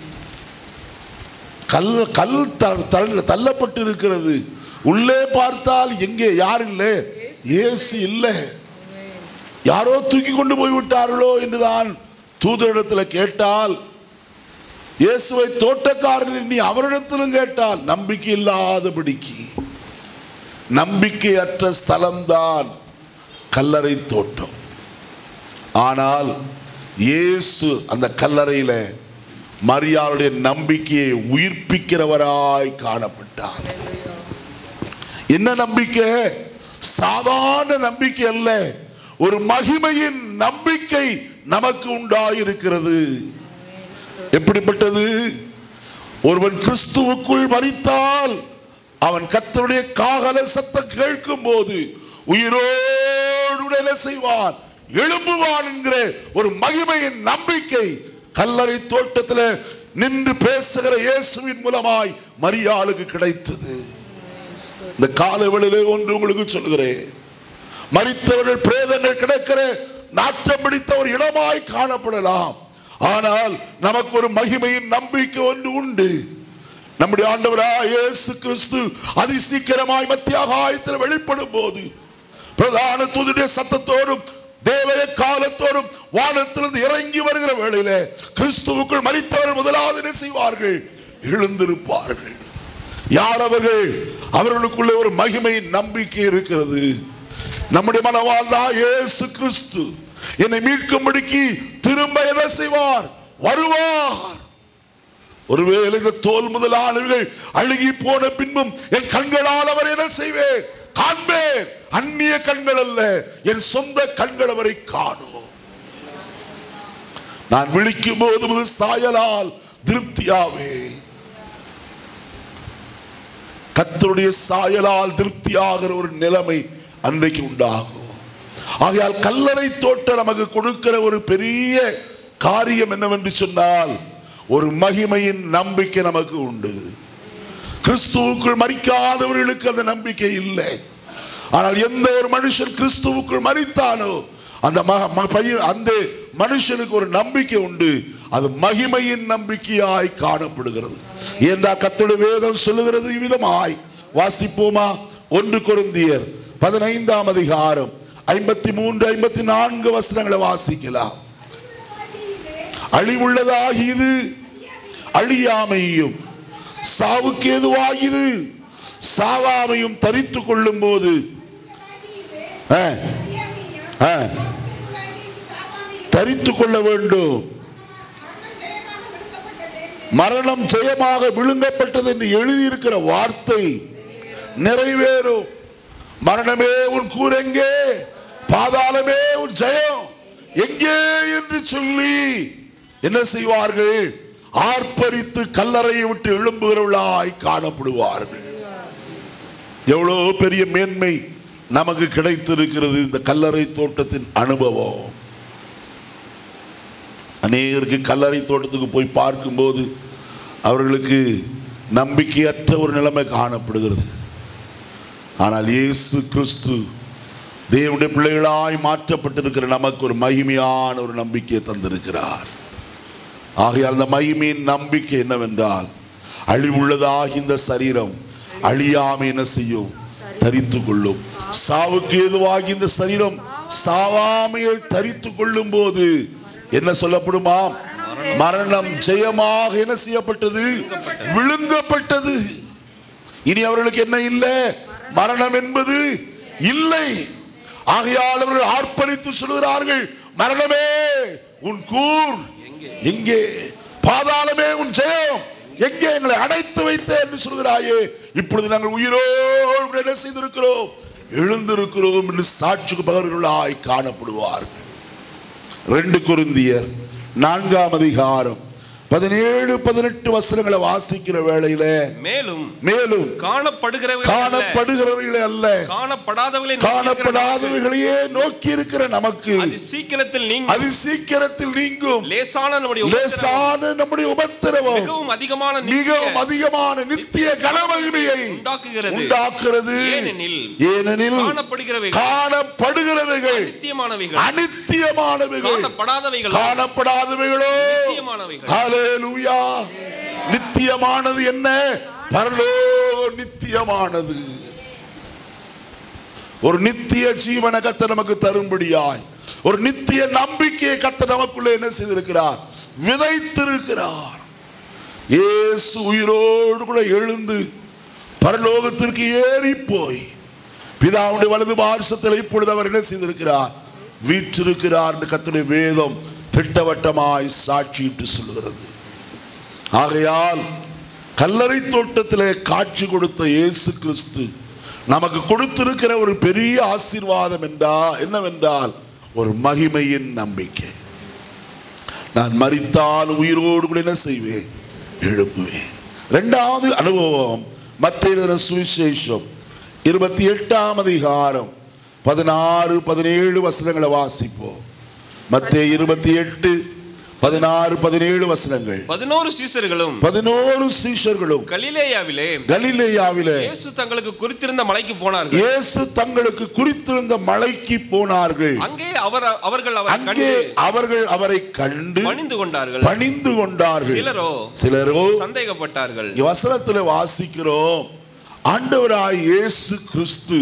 கல் கல் த- தள்ள- தள்ளப்பட்டு இருக்கிறது உள்ளே பார்த்தால் எங்கே யார் இல்லை இயேசு இல்லை யாரோ தூக்கி கொண்டு போய் விட்டார்களோ என்றுதான் தூதரிடத்தில் கேட்டால் இயேசுவை தோட்டக்காரன் நீ அவரிடத்திலும் கேட்டால் நம்பிக்கை இல்லாதபடிக்கு நம்பிக்கையற்ற ஸ்தலம்தான் கல்லறை தோட்டம் ஆனால் இயேசு அந்த கல்லறையில மரியாளுடைய நம்பிக்கையை உயிர்ப்பிக்கிறவராய் காணப்பட்டார் என்ன நம்பிக்கை சாதாரண நம்பிக்கை அல்ல ஒரு மகிமையின் நம்பிக்கை நமக்கு உண்டாயிருக்கிறது எப்படிப்பட்டது ஒருவன் கிறிஸ்துவுக்குள் மரித்தால் அவன் கர்த்தருடைய காகல சத்தம் கேட்கும் போது உயிரோடு என்ன செய்வான் எழும்புவான் என்கிற ஒரு மகிமையின் நம்பிக்கை கல்லறை தோட்டத்தில் நின்று பேசுகிற இயேசுவின் மூலமாய் மரியாளுக்கு கிடைத்தது இந்த காலவெளியிலே ஒன்று உங்களுக்கு சொல்கிறேன் மரித்தவர்கள் பிரேதங்கள் கிடக்கிற நாற்றம் பிடித்த ஒரு இடமாய் காணப்படலாம் ஆனால் நமக்கு ஒரு மகிமையின் நம்பிக்கை ஒன்று உண்டு நம்முடைய ஆண்டவராய் இயேசு கிறிஸ்து அதிசீக்கிரமாய் மத்தியாகாயத்தில் வெளிப்படும் போது பிரதான தூதுடைய சத்தத்தோடும் தேவய காலத்தோடும் வானத்திலிருந்து இறங்கி வருகிற வேளையில கிறிஸ்துவுக்குள் மரித்தவர்கள் முதலாவது என்ன செய்வார்கள் எழுந்திருப்பார்கள் யார் அவர்கள் அவர்களுக்குள்ளே ஒரு மகிமையின் நம்பிக்கை இருக்கிறது நம்முடைய மனவாழ்ந்தா இயேசு கிறிஸ்து என்னை மீட்கும்படிக்கு திரும்ப என்ன செய்வார் வருவார் ஒருவேளை இந்த தோல் முதலாளர்கள் அழுகி போன பின்பும் என் கண்களால் அவர் என்ன செய்வேன் காண்பேன் அந்நிய கண்கள் அல்ல என் சொந்த கண்கள் அவரை காணும் நான் விழிக்கும் போது முது சாயலால் திருப்தியாவே கத்தருடைய சாயலால் திருப்தியாகிற ஒரு நிலைமை அன்றைக்கு உண்டாகும் ஆகையால் கல்லறை தோட்டம் நமக்கு கொடுக்கிற ஒரு பெரிய காரியம் என்னவென்று சொன்னால் ஒரு மகிமையின் நம்பிக்கை நமக்கு உண்டு கிறிஸ்துவுக்குள் மறிக்காதவர்களுக்கு அந்த நம்பிக்கை இல்லை ஆனால் எந்த ஒரு மனுஷன் கிறிஸ்துவுக்குள் மறித்தானோ அந்த மக- ம- பையன் அந்த மனுஷனுக்கு ஒரு நம்பிக்கை உண்டு அது மகிமையின் நம்பிக்கையாய் காணப்படுகிறது ஏண்டா கத்தோட வேதம் சொல்லுகிறது இவ்விதமாய் வாசிப்போமா ஒன்று கொருந்தியர் பதினைந்தாம் அதிகாரம் ஐம்பத்தி மூன்று ஐம்பத்தி நான்கு வசனங்களை வாசிக்கலாம் அழிவுள்ளதாகியது அழியாமையும் சாவுக்கு ஏதுவாகியது சாவாமையும் தரித்து கொள்ளும் போது தரித்து கொள்ள வேண்டும் மரணம் ஜெயமாக விழுங்கப்பட்டது என்று எழுதியிருக்கிற வார்த்தை நிறைவேறும் மரணமே உன் கூரெங்கே பாதாளமே உன் ஜெயம் எங்கே என்று சொல்லி என்ன செய்வார்கள் ஆர்ப்பரித்து கல்லறையை விட்டு எழும்புகிறவர்களாய் காணப்படுவார்கள் எவ்வளவு பெரிய மேன்மை நமக்கு கிடைத்திருக்கிறது இந்த கல்லறை தோட்டத்தின் அனுபவம் அநேகருக்கு கல்லறை தோட்டத்துக்கு போய் பார்க்கும்போது அவர்களுக்கு நம்பிக்கையற்ற ஒரு நிலைமை காணப்படுகிறது ஆனால் இயேசு கிறிஸ்து தேவனுடைய பிள்ளைகளாய் மாற்றப்பட்டிருக்கிற நமக்கு ஒரு மகிமையான ஒரு நம்பிக்கையை தந்திருக்கிறார் ஆகையால் அந்த மகிமையின் நம்பிக்கை என்னவென்றால் அழிவுள்ளதாக இந்த சரீரம் அழியாமை என்ன செய்யும் தரித்து கொள்ளும் சாவுக்கு ஏதுவாகி இந்த சரீரம் சாவாமையை தரித்து கொள்ளும் போது என்ன சொல்லப்படுமா மரணம் ஜெயமாக என்ன செய்யப்பட்டது விழுங்கப்பட்டது இனி அவர்களுக்கு என்ன இல்லை மரணம் என்பது இல்லை ஆகையால் அவர்கள் ஆர்ப்பரித்து சொல்கிறார்கள் மரணமே உன் கூர் எங்கே? எங்கே பாதாளமே உன் ஜெயம் எங்கே எங்களை அடைத்து வைத்தே என்று சொல்கிறாயே இப்பொழுது நாங்கள் உயிரோடு கூட என்ன செய்திருக்கிறோம் எழுந்திருக்கிறோம் என்று சாட்சிக்கு பகர்களாய் காணப்படுவார்கள் ரெண்டு குருந்தியர் நான்காம் அதிகாரம் பதினேழு பதினெட்டு வசனங்களை வாசிக்கிற வேளையில மேலும் மேலும் காணப்படுகிறவர்கள் அல்ல, காணப்படுகிறவர்களே அல்ல காணப்படாதவர்களை நோக்கி இருக்கிற காணப்படாதவைகளையே நோக்கி இருக்கிற நமக்கு அது சீக்கிரத்தில் நீங்க அது சீக்கிரத்தில் நீங்கும் லேசான நம்முடைய உபத்திரவம் லேசான நம்முடைய உபத்திரவம் மிகவும் அதிகமான மிகவும் நித்திய அதிகமான நித்திய கனமகிமையை உண்டாக்குகிறது உண்டாக்குறது ஏனெனில் ஏனெனில் காணப்படுகிறவைகள் காணப்படுகிறவைகள் நித்தியமானவைகள் அனித்தியமானவைகள் காணப்படாதவைகள் காணப்படாதவைகளோ நித்தியமானவைகள் ஹalleluya நித்தியமானது என்ன பரலோக நித்தியமானது ஒரு நித்திய ஜீவன கத்த நமக்கு தரும்படியாய் ஒரு நித்திய நம்பிக்கையை கத்த நமக்குள்ள என்ன செய்திருக்கிறார் விதைத்திருக்கிறார் இயேசு உயிரோடு கூட எழுந்து பரலோகத்திற்கு ஏறி போய் பிதாவுடைய வலது பாரசத்தில் இப்பொழுது அவர் என்ன செய்திருக்கிறார் வீற்றிருக்கிறார் என்று கத்துடைய வேதம் திட்டவட்டமாய் சாட்சியிட்டு சொல்லுகிறது ஆகையால் கல்லறை தோட்டத்திலே காட்சி கொடுத்த இயேசு கிறிஸ்து நமக்கு கொடுத்திருக்கிற ஒரு பெரிய ஆசீர்வாதம் என்றா என்னவென்றால் ஒரு மகிமையின் நம்பிக்கை நான் மரித்தால் உயிரோடு கூட என்ன செய்வேன் எழுப்புவேன் இரண்டாவது அனுபவம் மத்திய சுவிசேஷம் இருபத்தி எட்டாம் அதிகாரம் பதினாறு பதினேழு வசனங்களை வாசிப்போம் மத்திய இருபத்தி எட்டு பதினாறு பதினேழு வசனங்கள் பதினோரு சீசர்களும் பதினோரு சீஷர்களும் கலிலேயாவிலே கலிலேயாவிலே இயேசு தங்களுக்கு குறித்திருந்த மலைக்கு போனார்கள் இயேசு தங்களுக்கு குறித்திருந்த மலைக்கு போனார்கள் அங்கே அவர் அவர்கள் அவரை அங்கே கண்டு அவர்கள் அவரை கண்டு பணிந்து கொண்டார்கள் பணிந்து கொண்டார்கள் சிலரோ சிலரோ சந்தேகப்பட்டார்கள் வசனத்தில் வாசிக்கிறோம் ஆண்டவராய் இயேசு கிறிஸ்து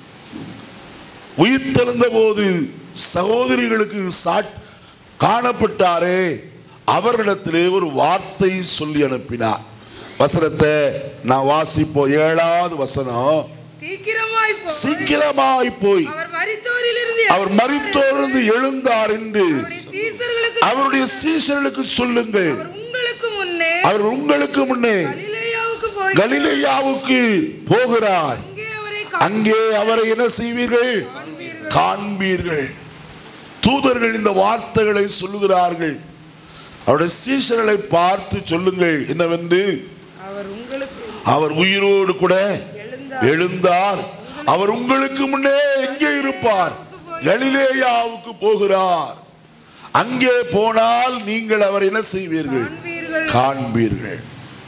உயிர்த்தெழுந்த போது சகோதரிகளுக்கு சாட் காணப்பட்டாரே அவர்களிடத்திலே ஒரு வார்த்தை சொல்லி அனுப்பினார் வசனத்தை நான் வாசிப்போம் ஏழாவது வசனம் சீக்கிரமாய் போ சீக்கிரமாய் போய் அவர் மரித்தோரிலிருந்து அவர் மரித்தோர்ந்து எழுந்தார் என்று அவருடைய சீசர்களுக்கு அவருடைய சீஷர்களுக்கு சொல்லுங்கள் அவர் உங்களுக்கு முன்னே அவர் உங்களுக்கு முன்னே கலிலேயாவுக்கு போய் கலிலேயாவுக்கு போகிறார் அங்கே அவரை அங்கே அவரை என்ன செய்வீர்கள் காண்பீர்கள். காண்பீர்கள் தூதர்கள் இந்த வார்த்தைகளை சொல்லுகிறார்கள் அவருடைய சீஷர்களை பார்த்து சொல்லுங்கள் என்னவென்று அவர் உங்களுக்கு அவர் உயிரோடு கூட எழுந்தார் எழுந்தார் அவர் உங்களுக்கு முன்னே எங்கே இருப்பார் கலிலேயாவுக்கு போகிறார் அங்கே போனால் நீங்கள் அவர் என்ன செய்வீர்கள் காண்பீர்கள் காண்பீர்கள்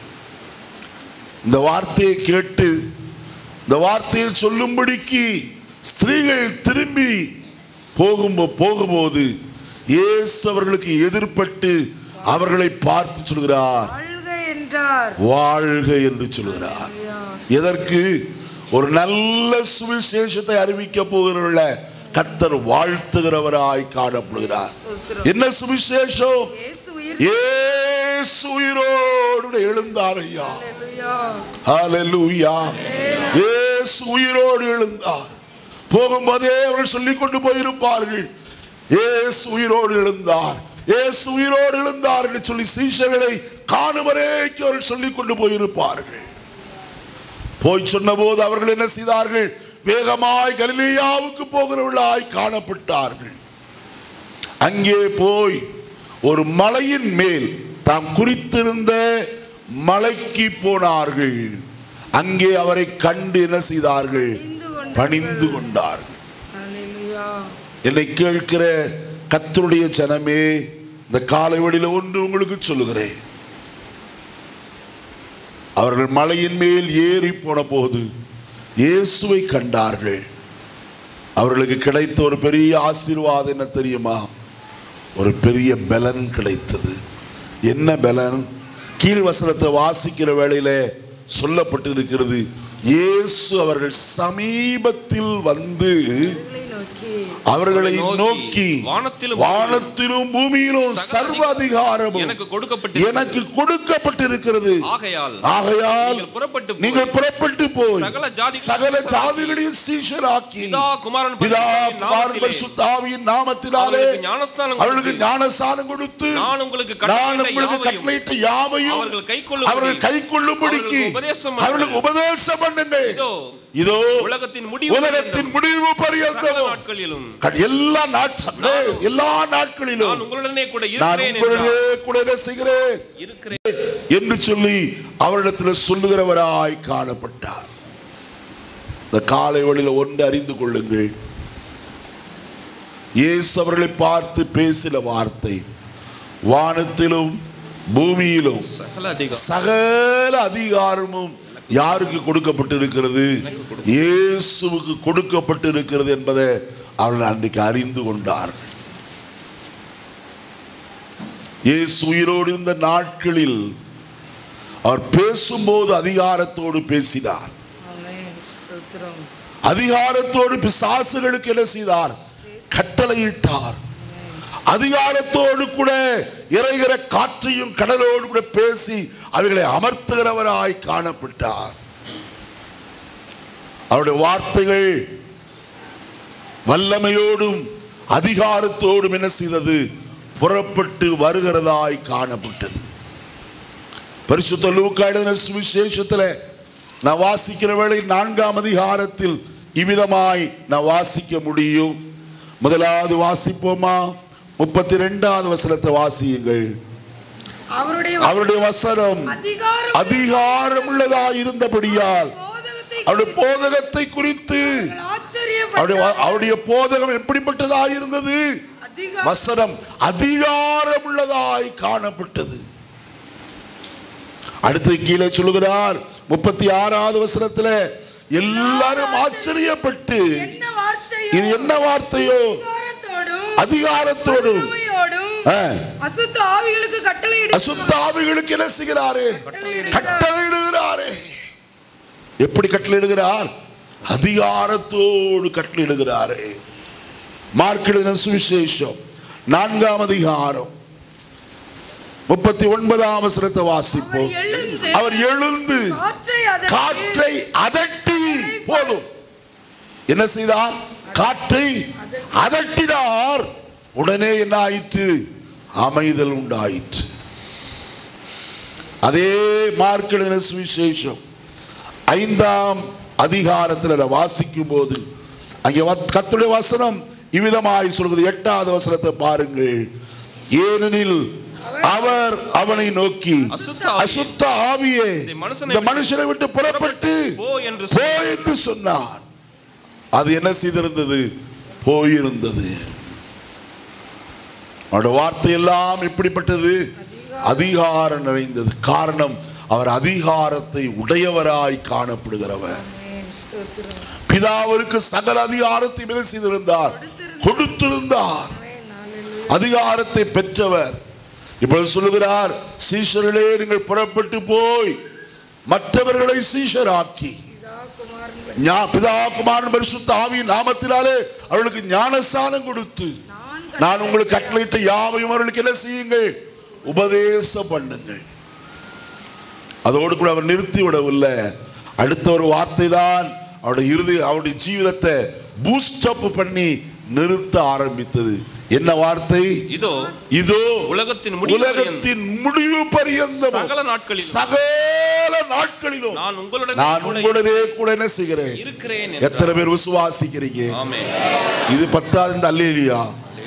இந்த வார்த்தையை கேட்டு இந்த வார்த்தையை சொல்லும்படிக்கு ஸ்திரீகள் திரும்பி போகும் போகும்போது இயேசு அவர்களுக்கு எதிர்ப்பட்டு அவர்களை பார்த்து சொல்கிறார் வாழ்க என்றார் வாழ்க என்று சொல்கிறார் எதற்கு ஒரு நல்ல சுவிசேஷத்தை அறிவிக்க போகிறவர்கள கத்தர் வாழ்த்துகிறவராய் காணப்படுகிறார் என்ன சுவிசேஷம் இயேசு உயிர் இயேசு உயிரோடு எழுந்தார் ஐயா அல்லேலூயா. ஹalleluya இயேசு உயிரோடு எழுந்தார் போகும்போதே அவர்கள் சொல்லிக் கொண்டு போயிருப்பார்கள் இயேசு உயிரோடு எழுந்தார் இயேசு உயிரோடு எழுந்தார் என்று சொல்லி சீஷர்களை காணும் வரைக்கும் அவர்கள் சொல்லிக் கொண்டு போயிருப்பார்கள் போய் சொன்னபோது அவர்கள் என்ன செய்தார்கள் வேகமாய் கலிலேயாவுக்கு போகிறவர்களாய் காணப்பட்டார்கள் அங்கே போய் ஒரு மலையின் மேல் தாம் குறித்திருந்த மலைக்கு போனார்கள் அங்கே அவரை கண்டு என்ன செய்தார்கள் பணிந்து கொண்டார்கள். பணிந்து கொண்டார்கள் அல்லேலூயா. என்னை கேட்கிற கத்தருடைய ஜனமே இந்த காலை வழியில ஒன்று உங்களுக்கு சொல்லுகிறேன் அவர்கள் மலையின் மேல் ஏறி போன போது இயேசுவை கண்டார்கள் அவர்களுக்கு கிடைத்த ஒரு பெரிய ஆசீர்வாதம் என்ன தெரியுமா ஒரு பெரிய பலன் கிடைத்தது என்ன பலன் கீழ் வசனத்தை வாசிக்கிற வேளையில சொல்லப்பட்டு இருக்கிறது இயேசு அவர்கள் சமீபத்தில் வந்து அவர்களை நோக்கி அவர்களை நோக்கி வானத்திலும் வானத்திலும் பூமியிலும் சர்வ அதிகாரமும் எனக்கு கொடுக்கப்பட்டு எனக்கு கொடுக்கப்பட்டிருக்கிறது ஆகையால் ஆகையால் நீங்கள் புறப்பட்டு போய் நீங்கள் புறப்பட்டு போய் சகல ஜாதிகளையும் சகல சீஷராக்கி, ஜாதிகளையும் சீஷராக்கி பிதா குமாரன் பிதா பரிசுத்தாவியின் குமாரன் நாமத்திலே பரிசுத்தாவியின் நாமத்தினாலே அவர்களுக்கு ஞானஸ்நானம் அவர்களுக்கு கொடுத்து, ஞானஸ்நானம் கொடுத்து நான் உங்களுக்கு நான் கட்டளையிட்ட உங்களுக்கு யாவையும் கட்டளையிட்ட யாவையும் அவர்கள் கைக்கொள்ளும்படி, அவர்கள் கைக்கொள்ளும்படிக்கு அவர்களுக்கு உபதேசம் பண்ணுங்கள். அவர்களுக்கு உபதேசம் பண்ணுங்கள் இதோ இதோ உலகத்தின் முடிவு உலகத்தின் முடிவு சகல பரியந்தமும் நாட்களிலும் எல்லா நாட்கள் எல்லா நான் நாட்களிலும் உங்களுடனே கூட நான் இருக்கிறேன் உங்களுடைய என்றார். கூட என்ன செய்கிறேன் இருக்கிறேன் என்று சொல்லி அவரிடத்தில் சொல்லுகிறவராய் காணப்பட்டார் இந்த காலை வழியில் ஒன்று அறிந்து கொள்ளுங்கள் இயேசு அவர்களை பார்த்து பேசின வார்த்தை வானத்திலும் பூமியிலும் சகல அதிகாரம் சகல அதிகாரமும் யாருக்கு கொடுக்கப்பட்டிருக்கிறது இயேசுவுக்கு கொடுக்கப்பட்டிருக்கிறது என்பதை அவர்கள் அன்றைக்கு அறிந்து கொண்டார்கள் இயேசு உயிரோடு இருந்த நாட்களில் அவர் பேசும்போது அதிகாரத்தோடு பேசினார் ஆமென் ஸ்தோத்திரம் அதிகாரத்தோடு பிசாசுகளுக்கு என்ன செய்தார் கட்டளையிட்டார் அதிகாரத்தோடு கூட இறைகிற காற்றையும் கடலோடு கூட பேசி அவைகளை அமர்த்துகிறவராய் காணப்பட்டார் அவருடைய வார்த்தைகள் வல்லமையோடும் அதிகாரத்தோடும் என்ன செய்தது புறப்பட்டு வருகிறதாய் காணப்பட்டது பரிசுத்த லூக்கா எழுதின சுவிசேஷத்தில் நான் வாசிக்கிற வேளை நான்காம் அதிகாரத்தில் இவ்விதமாய் நான் வாசிக்க முடியும் முதலாவது வாசிப்போமா முப்பத்தி ரெண்டாவது வசனத்தை வாசியுங்கள் அவருடைய அவருடைய வசனம் அதிகாரம் அதிகாரம் உள்ளதாய் இருந்தபடியால் போதகத்தை அவருடைய போதகத்தை குறித்து அவருடைய வ- ஆச்சரியப்பட்ட அவருடைய போதகம் எப்படிப்பட்டதாய் இருந்தது அதிகாரம் வசனம் அதிகாரம் உள்ளதாய் காணப்பட்டது அடுத்து கீழே சொல்லுகிறார் முப்பத்தி ஆறாவது வசனத்துல எல்லாரும் ஆச்சரியப்பட்டு என்ன வார்த்தையோ இது என்ன வார்த்தையோ அதிகாரத்தோடும் அதிகாரத்தோடும் வல்லமையோடும் ஆ, அசுத்த ஆவிகளுக்கு கட்டளையிடு அசுத்த ஆவிகளுக்கு என்ன செய்கிறாரு கட்டளையிடுகிறாரு எப்படி கட்டளையிடுகிறார் அதிகாரத்தோடு கட்டளையிடுகிறாரு மார்க்கெழுதின சுவிசேஷம் நான்காம் அதிகாரம் முப்பத்தி ஒன்பதாம் வசனத்தை வாசிப்போம் அவர் எழுந்து அவர் எழுந்து காற்றை அதற்கு காற்றை அதட்டி போதும் என்ன செய்தார் காற்றை அதட்டினார் உடனே என்ன ஆயிற்று அமைதல் உண்டாயிற்று அதே மார்க்கெழுதின சுவிசேஷம் ஐந்தாம் அதிகாரத்தில் நான் வாசிக்கும் போது அங்கே வத்- கர்த்தருடைய வசனம் இவ்விதமாய் சொல்கிறது எட்டாவது வசனத்தை பாருங்கள் ஏனெனில் அவர் அவனை நோக்கி அசுத்த ஆவியே, அசுத்த ஆவியே இந்த மனுஷனை இந்த மனுஷனை விட்டு புறப்பட்டு போ என்று போ என்று சொன்னார் அது என்ன செய்திருந்தது போயிருந்தது அவருடைய வார்த்தை எல்லாம் எப்படிப்பட்டது அதிகாரம் நிறைந்தது காரணம் அவர் அதிகாரத்தை உடையவராய் காணப்படுகிறவர் ஆமென். ஸ்தோத்திரம். பிதாவிற்கு சகல அதிகாரத்தை என்ன செய்திருந்தார் கொடுத்திருந்தார் ஆமென். ஹalleluya. அதிகாரத்தை பெற்றவர் இப்பொழுது சொல்லுகிறார் சீஷர்களே நீங்கள் புறப்பட்டு போய் மற்றவர்களை சீஷராக்கி பிதா, குமாரன், ஞா- பிதா குமாரன் பரிசுத்த ஆவியின் நாமத்தினாலே அவர்களுக்கு ஞானஸ்தானம் கொடுத்து நான் நான் உங்களுக்கு கட்டளையிட்ட யாவையும் அவர்களுக்கு என்ன செய்யுங்கள் உபதேசம் பண்ணுங்கள் அதோடு கூட அவர் நிறுத்தி விடவில்லை அடுத்த ஒரு வார்த்தை தான் அவருடைய இறுதி அவருடைய ஜீவிதத்தை பூஸ்டப் பண்ணி நிறுத்த ஆரம்பித்தது என்ன வார்த்தை இதோ இதோ உலகத்தின் முடிவு உலகத்தின் முடிவு பரியந்தம் சகல நாட்களிலும் சகல நாட்களிலும் நான் உங்களுடன் நான் கூட உங்களுடனே கூட என்ன செய்கிறேன் இருக்கிறேன் என்றார். எத்தனை பேர் விசுவாசிக்கிறீங்க ஆமென் இது பத்தாவது இந்த அல்லேலியா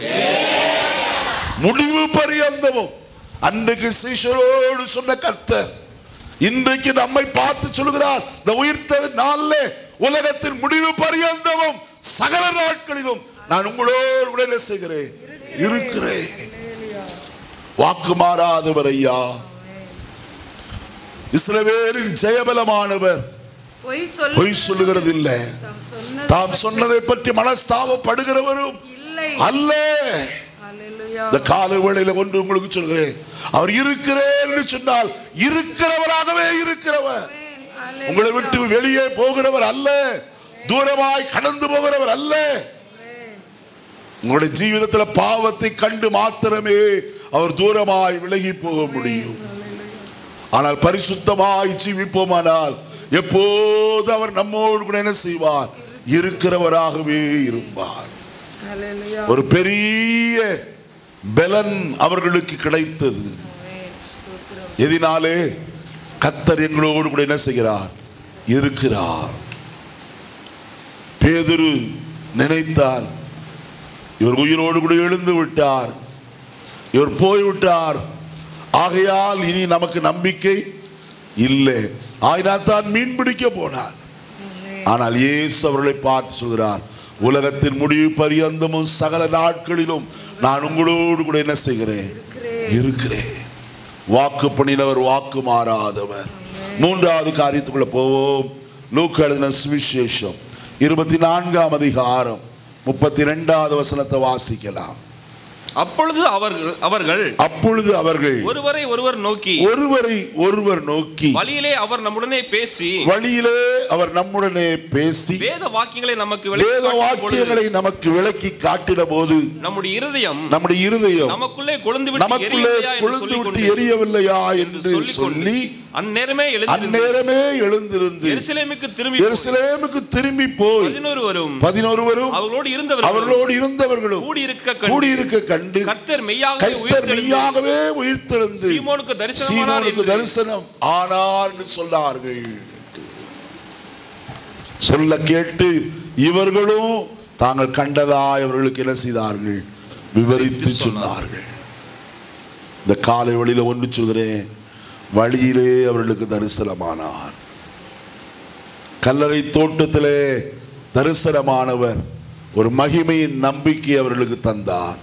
முடிவு பரியந்தமும் அன்றைக்கு சீஷரோடு சொன்ன கர்த்தர் இன்றைக்கு நம்மை பார்த்து சொல்கிறார் இந்த உயிர்த்த நாள்ல உலகத்தின் முடிவு பரியந்தமும் சகல நாட்களிலும் நான் உங்களோடு கூட என்ன செய்கிறேன் இருக்கிறேன் வாக்கு மாறாதவர் ஐயா இஸ்ரவேலின் ஜெயபலமானவர் பொய் சொல்ல பொய் சொல்லுகிறது இல்லை தாம் சொன்னது தாம் சொன்னதை பற்றி மனஸ்தாபப்படுகிறவரும் இல்லை அல்ல ஹalleluya. இந்த கால வேளையில ஒன்று உங்களுக்கு சொல்கிறேன் அவர் இருக்கிறேன் என்று சொன்னால் இருக்கிறவராகவே இருக்கிறவர் ஆமென். ஹalleluya. உங்களை விட்டு வெளியே போகிறவர் அல்ல தூரமாய் கடந்து போகிறவர் அல்ல ஆமென். உங்களுடைய ஜீவிதத்துல பாவத்தை கண்டு மாத்திரமே அவர் தூரமாய் விலகி போக முடியும் ஆனால் பரிசுத்தமாய் ஜீவிப்போமானால் எப்போது அவர் நம்மோடு கூட என்ன செய்வார் இருக்கிறவராகவே இருப்பார் ஹalleluya ஒரு பெரிய பலன் அவர்களுக்கு கிடைத்தது ஆமென் ஸ்தோத்திரம் எதினாலே கத்தர் எங்களோடு கூட என்ன செய்கிறார் இருக்கிறார் பேதுரு நினைத்தார் இவர் உயிரோடு கூட எழுந்து விட்டார் இவர் போய்விட்டார் ஆகையால் இனி நமக்கு நம்பிக்கை இல்லை ஆயினால் தான் மீன் பிடிக்க போனார் ஆனால் இயேசு அவர்களை பார்த்து சொல்கிறார் உலகத்தின் முடிவு பரியந்தமும் சகல நாட்களிலும் நான் உங்களோடு கூட என்ன செய்கிறேன் இருக்கிறேன் வாக்கு பண்ணினவர் வாக்கு மாறாதவர் மூன்றாவது காரியத்துக்குள்ள போவோம் லூக்கு எழுதின சுவிசேஷம் இருபத்தி நான்காம் அதிகாரம் முப்பத்தி ரெண்டாவது வசனத்தை வாசிக்கலாம் அப்பொழுது அவர்கள் அவர்கள் அப்பொழுது அவர்கள் ஒருவரை ஒருவர் நோக்கி ஒருவரை ஒருவர் நோக்கி வழியிலே அவர் நம்முடனே பேசி வழியிலே அவர் நம்முடனே பேசி வேத வாக்கியங்களை நமக்கு விளக்கி வேத காட்டும் பொழுது வாக்கியங்களை நமக்கு விளக்கி காட்டின போது நம்முடைய இருதயம் நம்முடைய இருதயம் நமக்குள்ளே கொழுந்து விட்டு நமக்குள்ளே எரியவில்லையா என்று கொழுந்து விட்டு சொல்லிக்கொண்டு எரியவில்லையா என்று சொல்லிக்கொண்டு சொல்லி அந்நேரமே எழுந்திருந்து அந்நேரமே எழுந்திருந்து எருசலேமுக்கு திரும்பி எருசலேமுக்கு திரும்பி போய் பதினொருவரும் பதினொருவரும் அவர்களோடு இருந்தவர்கள் அவர்களோடு இருந்தவர்களும் கூடியிருக்க கண்டு கூடியிருக்க கண்டு கர்த்தர் மெய்யாகவே கைத்தர் உயிர்த்தெழுந்து மெய்யாகவே உயிர்த்தெழுந்து சீமோனுக்கு தரிசனமானார் சீமோனுக்கு என்று தரிசனம் ஆனார் என்று சொன்னார்கள் சொல்ல கேட்டு இவர்களும் தாங்கள் கண்டதாய் அவர்களுக்கு என்ன செய்தார்கள் விவரித்து சொன்னார்கள் இந்த காலை வழியில ஒன்று சொல்கிறேன் வழியிலே அவர்களுக்கு தரிசனமானார் கல்லறை தோட்டத்திலே தரிசனமானவர் ஒரு மகிமையின் நம்பிக்கை அவர்களுக்கு தந்தார்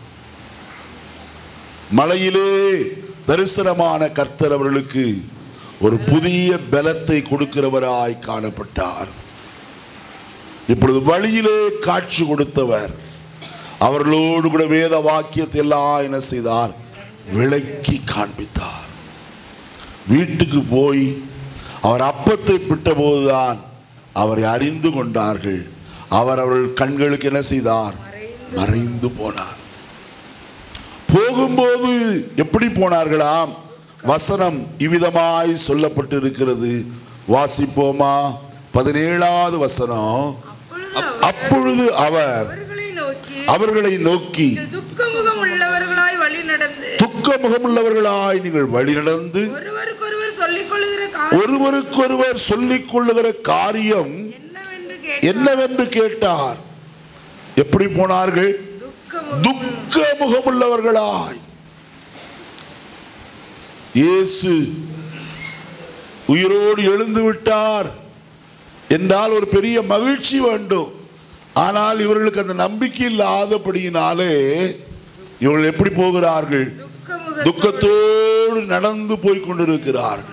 மலையிலே தரிசனமான கர்த்தர் அவர்களுக்கு ஒரு புதிய பலத்தை கொடுக்கிறவராய் காணப்பட்டார் இப்பொழுது வழியிலே காட்சி கொடுத்தவர் அவர்களோடு கூட வேத வாக்கியத்தை எல்லாம் என்ன செய்தார் விளக்கி காண்பித்தார் வீட்டுக்கு போய் அவர் அப்பத்தை பிட்டபோதுதான் அவரை அறிந்து கொண்டார்கள் அவர் அவர்கள் கண்களுக்கு என்ன செய்தார் மறைந்து போனார் போகும்போது எப்படி போனார்களாம் வசனம் இவ்விதமாய் சொல்லப்பட்டு இருக்கிறது வாசிப்போமா பதினேழாவது வசனம் அப்பொழுது அவர் அப்பொழுது அவர் அவர்களை நோக்கி அவர்களை நோக்கி நீங்கள் துக்கமுகம் உள்ளவர்களாய் வழி நடந்து துக்க முகமுள்ளவர்களாய் நீங்கள் வழி நடந்து ஒருவருக்கொருவர் சொல்லிக் கொள்ளுகிற காரியம் ஒருவருக்கொருவர் சொல்லிக் கொள்ளுகிற காரியம் என்னவென்று கேட்டு என்னவென்று கேட்டார் எப்படி போனார்கள் துக்கமுகம் துக்க முகமுள்ளவர்களாய் இயேசு உயிரோடு எழுந்து விட்டார் என்றால் ஒரு பெரிய மகிழ்ச்சி வேண்டும் ஆனால் இவர்களுக்கு அந்த நம்பிக்கை இல்லாதபடியினாலே இவர்கள் எப்படி போகிறார்கள் துக்கமுக துக்கத்தோடு நடந்து போய் கொண்டிருக்கிறார்கள்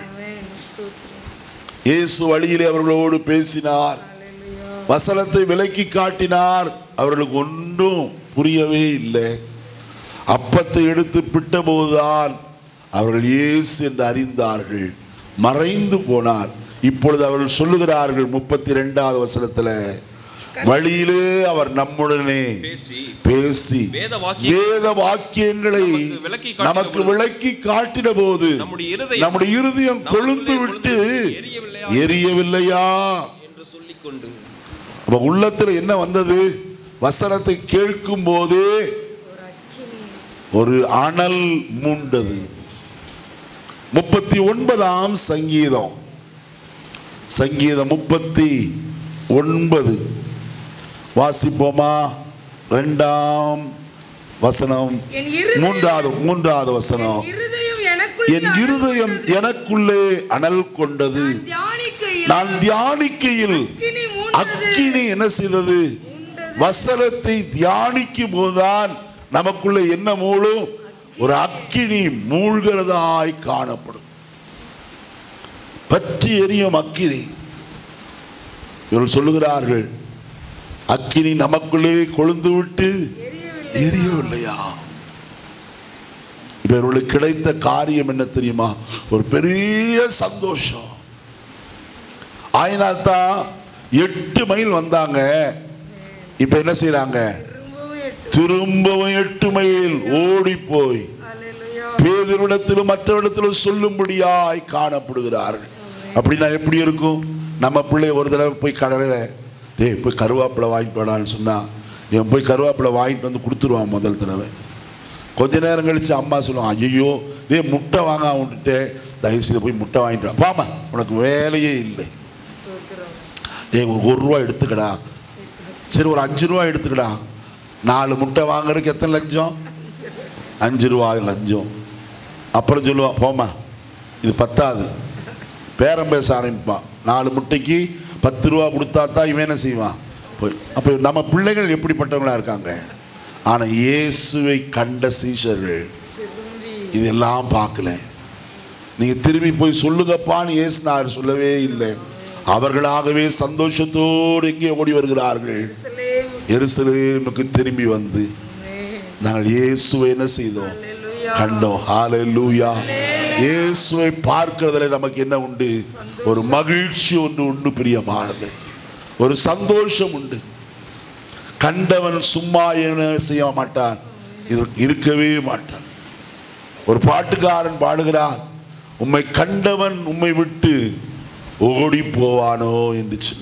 இயேசு வழியிலே அவர்களோடு பேசினார் வசனத்தை விலக்கி காட்டினார் அவர்களுக்கு ஒன்றும் புரியவே இல்லை அப்பத்தை எடுத்து பிட்டபோதுதான் அவர்கள் இயேசு என்று அறிந்தார்கள் மறைந்து போனார் இப்பொழுது அவர்கள் சொல்லுகிறார்கள் முப்பத்தி ரெண்டாவது வசனத்துல வழியிலே அவர் நம்முடனே பேசி பேசி வேத வாக்கிய- வேத வாக்கியங்களை நமக்கு விளக்கி காட்டின நமக்கு போது விளக்கி காட்டின போது நம்முடைய இருதயம் நம்முடைய இருதயம் கொழுந்து விட்டு எரியவில்லையா எரியவில்லையா என்று சொல்லிக்கொண்டு அப்ப உள்ளத்துல என்ன வந்தது வசனத்தை கேட்கும் போதே ஒரு அனல் மூண்டது முப்பத்தி ஒன்பதாம் சங்கீதம் சங்கீதம் முப்பத்தி ஒன்பது வாசிப்போமா ரெண்டாம் வசனம் என் இருதயம் மூன்றாவது மூன்றாவது வசனம் இருதயம் எனக்குள் என் இருதயம் எனக்குள்ளே அனல் கொண்டது தியானிக்கையில் நான் தியானிக்கையில் அக்கினி மூண்டது அக்கினி என்ன செய்தது வசனத்தை தியானிக்கும் போதுதான் நமக்குள்ள என்ன மூழும் ஒரு அக்கினி மூழ்கிறதாய் காணப்படும் பற்றி எரியும் அக்கினி இவர்கள் சொல்லுகிறார்கள் அக்கினி நமக்குள்ளே கொழுந்து விட்டு எரியவில்லையா இப்ப இவர்களுக்கு கிடைத்த காரியம் என்ன தெரியுமா ஒரு பெரிய சந்தோஷம் ஆயினால்தான் எட்டு மைல் வந்தாங்க இப்ப என்ன செய்றாங்க திரும்பவும் எட்டு திரும்பவும் எட்டு மைல் ஓடி போய் அல்லேலூயா பேதரிடத்திலும் மற்றவரிடத்திலும் சொல்லும்படியாய் காணப்படுகிறார்கள் அப்படின்னா எப்படி இருக்கும் நம்ம பிள்ளை ஒரு தடவை போய் கடையில் டேய் போய் கருவேப்பிலை வாங்கிட்டு வாடான்னு சொன்னா இவன் போய் கருவேப்பிலை வாங்கிட்டு வந்து கொடுத்துருவான் முதல் தடவை கொஞ்ச நேரம் கழிச்சு அம்மா சொல்லுவான் ஐயோ டேய் முட்டை வாங்க விட்டுட்டு தயவுசெய்து போய் முட்டை வாங்கிட்டு வா வாமா உனக்கு வேலையே இல்லை ஸ்தோத்திரம் டேய் ஒரு ஒரு ரூபா எடுத்துக்கடா சரி ஒரு அஞ்சு ரூபா எடுத்துக்கடா நாலு முட்டை வாங்குறதுக்கு எத்தனை லஞ்சம் அஞ்சு ரூபா லஞ்சம் அப்புறம் சொல்லுவான் போம்மா இது பத்தாது பேரம் பேச ஆரம்பிப்பான் நாலு முட்டைக்கு பத்து ரூபா கொடுத்தா தான் இவன் என்ன செய்வான் போய் அப்போ நம்ம பிள்ளைகள் எப்படிப்பட்டவங்களா இருக்காங்க ஆனால் இயேசுவை கண்ட சீஷர்கள் திரும்பி இதெல்லாம் பார்க்கல நீங்க திரும்பி போய் சொல்லுங்கப்பான்னு இயேசுனார் சொல்லவே இல்லை அவர்களாகவே சந்தோஷத்தோடு எங்கே ஓடி வருகிறார்கள் எருசலேம் எருசலேமுக்கு திரும்பி வந்து நாங்கள் இயேசுவை என்ன செய்தோம் அல்லேலூயா கண்டோம் ஹalleluya இயேசுவை பார்க்கிறதுல நமக்கு என்ன உண்டு ஒரு மகிழ்ச்சி ஒன்று உண்டு பிரியமானது ஒரு சந்தோஷம் உண்டு கண்டவன் சும்மா என்ன செய்ய மாட்டான் இரு- இருக்கவே மாட்டான் ஒரு பாட்டுக்காரன் பாடுகிறான் உம்மை கண்டவன் உம்மை விட்டு ஓடி போவானோ என்று சொல்லி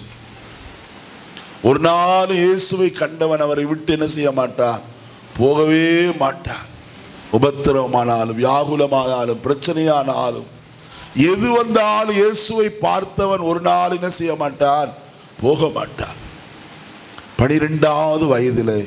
ஒரு நாள் இயேசுவை கண்டவன் அவரை விட்டு என்ன செய்ய மாட்டான் போகவே மாட்டான் உபத்திரவமானாலும் வியாகுலமானாலும் பிரச்சனையானாலும் எது வந்தாலும் இயேசுவை பார்த்தவன் ஒரு நாள் என்ன செய்ய மாட்டான் போக மாட்டான் பனிரெண்டாவது வயதிலே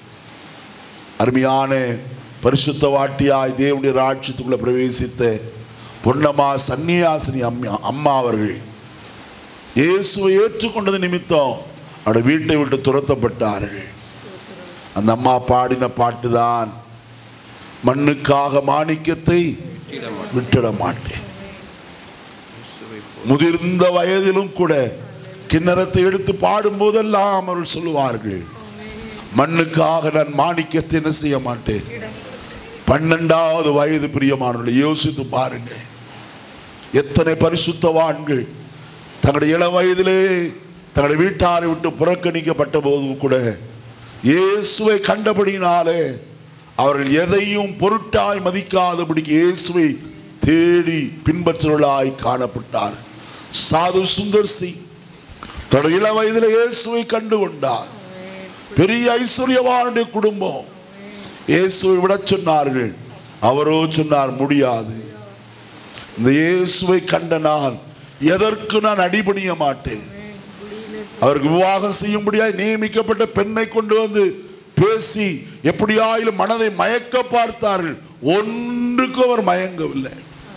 அருமையான பரிசுத்த வாட்டியாய் தேவனுடைய ராட்சியத்துக்குள்ள பிரவேசித்த பொன்னம்மா சன்னியாசினி அம்மா அம்மா அவர்கள் இயேசுவை ஏற்றுக்கொண்டது நிமித்தம் அவருடைய வீட்டை விட்டு துரத்தப்பட்டார்கள் அந்த அம்மா பாடின பாட்டு தான் மண்ணுக்காக மாணிக்கத்தை விட்டிட மாட்டேன். விட்டுட மாட்டேன் இயேசுவை போல். முதிர்ந்த வயதிலும் கூட கிண்ணறத்தை எடுத்து பாடும்போதெல்லாம் அவர்கள் சொல்லுவார்கள் மண்ணுக்காக நான் மாணிக்கத்தை என்ன செய்ய மாட்டேன் பன்னெண்டாவது வயது பிரியமானவர்களை யோசித்து பாருங்க எத்தனை பரிசுத்தவான்கள் தங்களுடைய இள வயதிலே தங்களுடைய வீட்டாரை விட்டு புறக்கணிக்கப்பட்ட போதும் கூட இயேசுவை கண்டபடியினாலே அவர்கள் எதையும் பொருட்டாய் மதிக்காதபடிக்கு இயேசுவை தேடி பின்பற்றுவர்களாய் காணப்பட்டார் சாது சுந்தர் சிங் தன்னுடைய இள வயதிலே இயேசுவை கண்டு கொண்டார் பெரிய ஐஸ்வர்யவானுடைய குடும்பம் இயேசுவை விட சொன்னார்கள் அவரோ சொன்னார் முடியாது இந்த இயேசுவை கண்ட நான் எதற்கு நான் அடிபணிய மாட்டேன் அவருக்கு விவாகம் செய்யும்படியாய் நியமிக்கப்பட்ட பெண்ணை கொண்டு வந்து பேசி எப்படியாயிலும் மனதை மயக்க பார்த்தார்கள் ஒன்றுக்கும் அவர் மயங்கவில்லை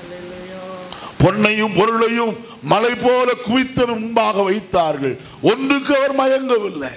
பொன்னையும் பொருளையும் மலை போல குவித்த முன்பாக வைத்தார்கள் ஒன்றுக்கு அவர் மயங்கவில்லை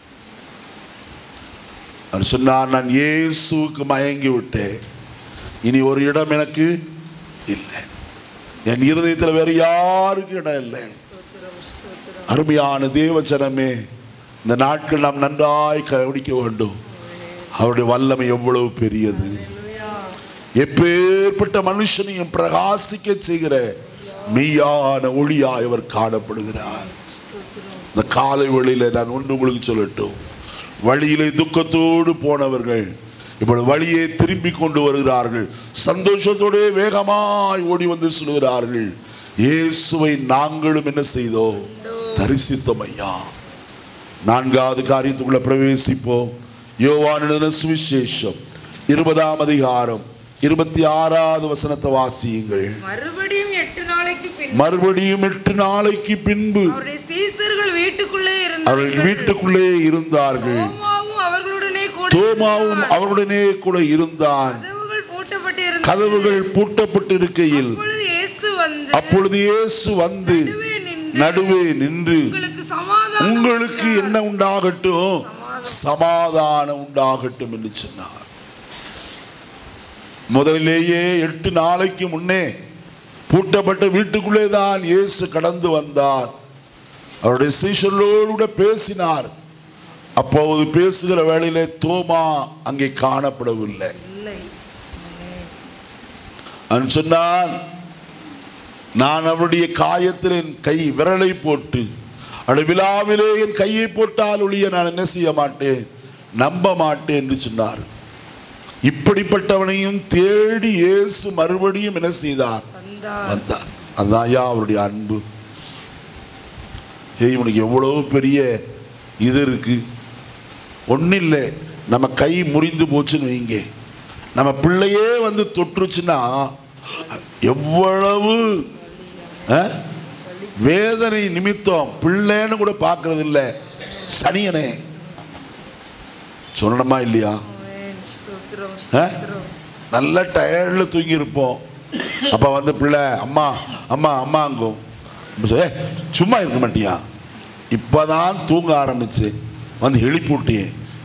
அவர் சொன்னார் நான் இயேசுவுக்கு மயங்கி விட்டேன் இனி ஒரு இடம் எனக்கு இல்லை என் இருதயத்தில் வேற யாருக்கு இடம் இல்லை அருமையான தேவச்சனமே இந்த நாட்கள் நாம் நன்றாய் கவனிக்க வேண்டும் அவருடைய வல்லமை எவ்வளவு பெரியது எப்பேற்பட்ட மனுஷனையும் பிரகாசிக்க செய்கிற மெய்யான ஒளியாய் அவர் காணப்படுகிறார் இந்த காலை வழியில நான் ஒன்று உங்களுக்கு சொல்லட்டும் வழியிலே துக்கத்தோடு போனவர்கள் இப்பொழுது வழியே திரும்பி கொண்டு வருகிறார்கள் சந்தோஷத்தோடு வேகமாய் ஓடி வந்து சொல்கிறார்கள் இயேசுவை நாங்களும் என்ன செய்தோம் தரிசித்தோம் ஐயா நான்காவது காரியத்துக்குள்ள பிரவேசிப்போம் யோவானின சுவிசேஷம் இருபதாம் அதிகாரம் இருபத்தி ஆறாவது வசனத்தை வாசியுங்கள் மறுபடியும் எட்டு நாளைக்கு பின் மறுபடியும் எட்டு நாளைக்கு பின்பு அவருடைய சீசர்கள் வீட்டுக்குள்ளே அவர்கள் இருந்தார்கள் வீட்டுக்குள்ளே இருந்தார்கள் தோமாவும் அவர்களுடனே கூட தோமாவும் இருந்தான். அவருடனே கூட இருந்தான் கதவுகள் பூட்டப்பட்டிருந்தது கதவுகள் பூட்டப்பட்டிருக்கையில் அப்பொழுது இயேசு வந்து அப்பொழுது இயேசு வந்து நடுவே நின்று நடுவே நின்று உங்களுக்கு சமாதானம் உங்களுக்கு என்ன உண்டாகட்டும் சமாதானம் உண்டாகட்டும் என்று சொன்னார் முதலிலேயே எட்டு நாளைக்கு முன்னே பூட்டப்பட்ட வீட்டுக்குள்ளே தான் இயேசு கடந்து வந்தார் அவருடைய சீஷர்களோடு கூட பேசினார் அப்போது பேசுகிற வேளையிலே தோமா அங்கே காணப்படவில்லை இல்லை அவன் சொன்னான் நான் அவருடைய காயத்தில் என் கை விரலை போட்டு அவருடைய விழாவிலே என் கையை போட்டால் ஒழிய நான் என்ன செய்ய மாட்டேன் நம்ப மாட்டேன் என்று சொன்னார் இப்படிப்பட்டவனையும் தேடி இயேசு மறுபடியும் என்ன செய்தார் வந்தார் வந்தார் அதான் ஐயா அவருடைய அன்பு ஏய் இவனுக்கு எவ்வளவு பெரிய இது இருக்கு ஒன்றும் இல்லை நம்ம கை முறிந்து போச்சுன்னு வைங்க நம்ம பிள்ளையே வந்து தொற்றுச்சுன்னா எவ்வளவு ஆ? வேதனை நிமித்தம் பிள்ளைன்னு கூட பார்க்கறது இல்லை சனியனே சொல்லணுமா இல்லையா ஆமென். ஸ்தோத்திரம் ஆ? ஸ்தோத்திரம் நல்ல டயர்டில் தூங்கியிருப்போம் அப்போ வந்து பிள்ளை அம்மா அம்மா அம்மாங்கும் ஏ சும்மா இருக்க மாட்டியா இப்போதான் தூங்க ஆரம்பிச்சு வந்து எழுப்பி விட்டியே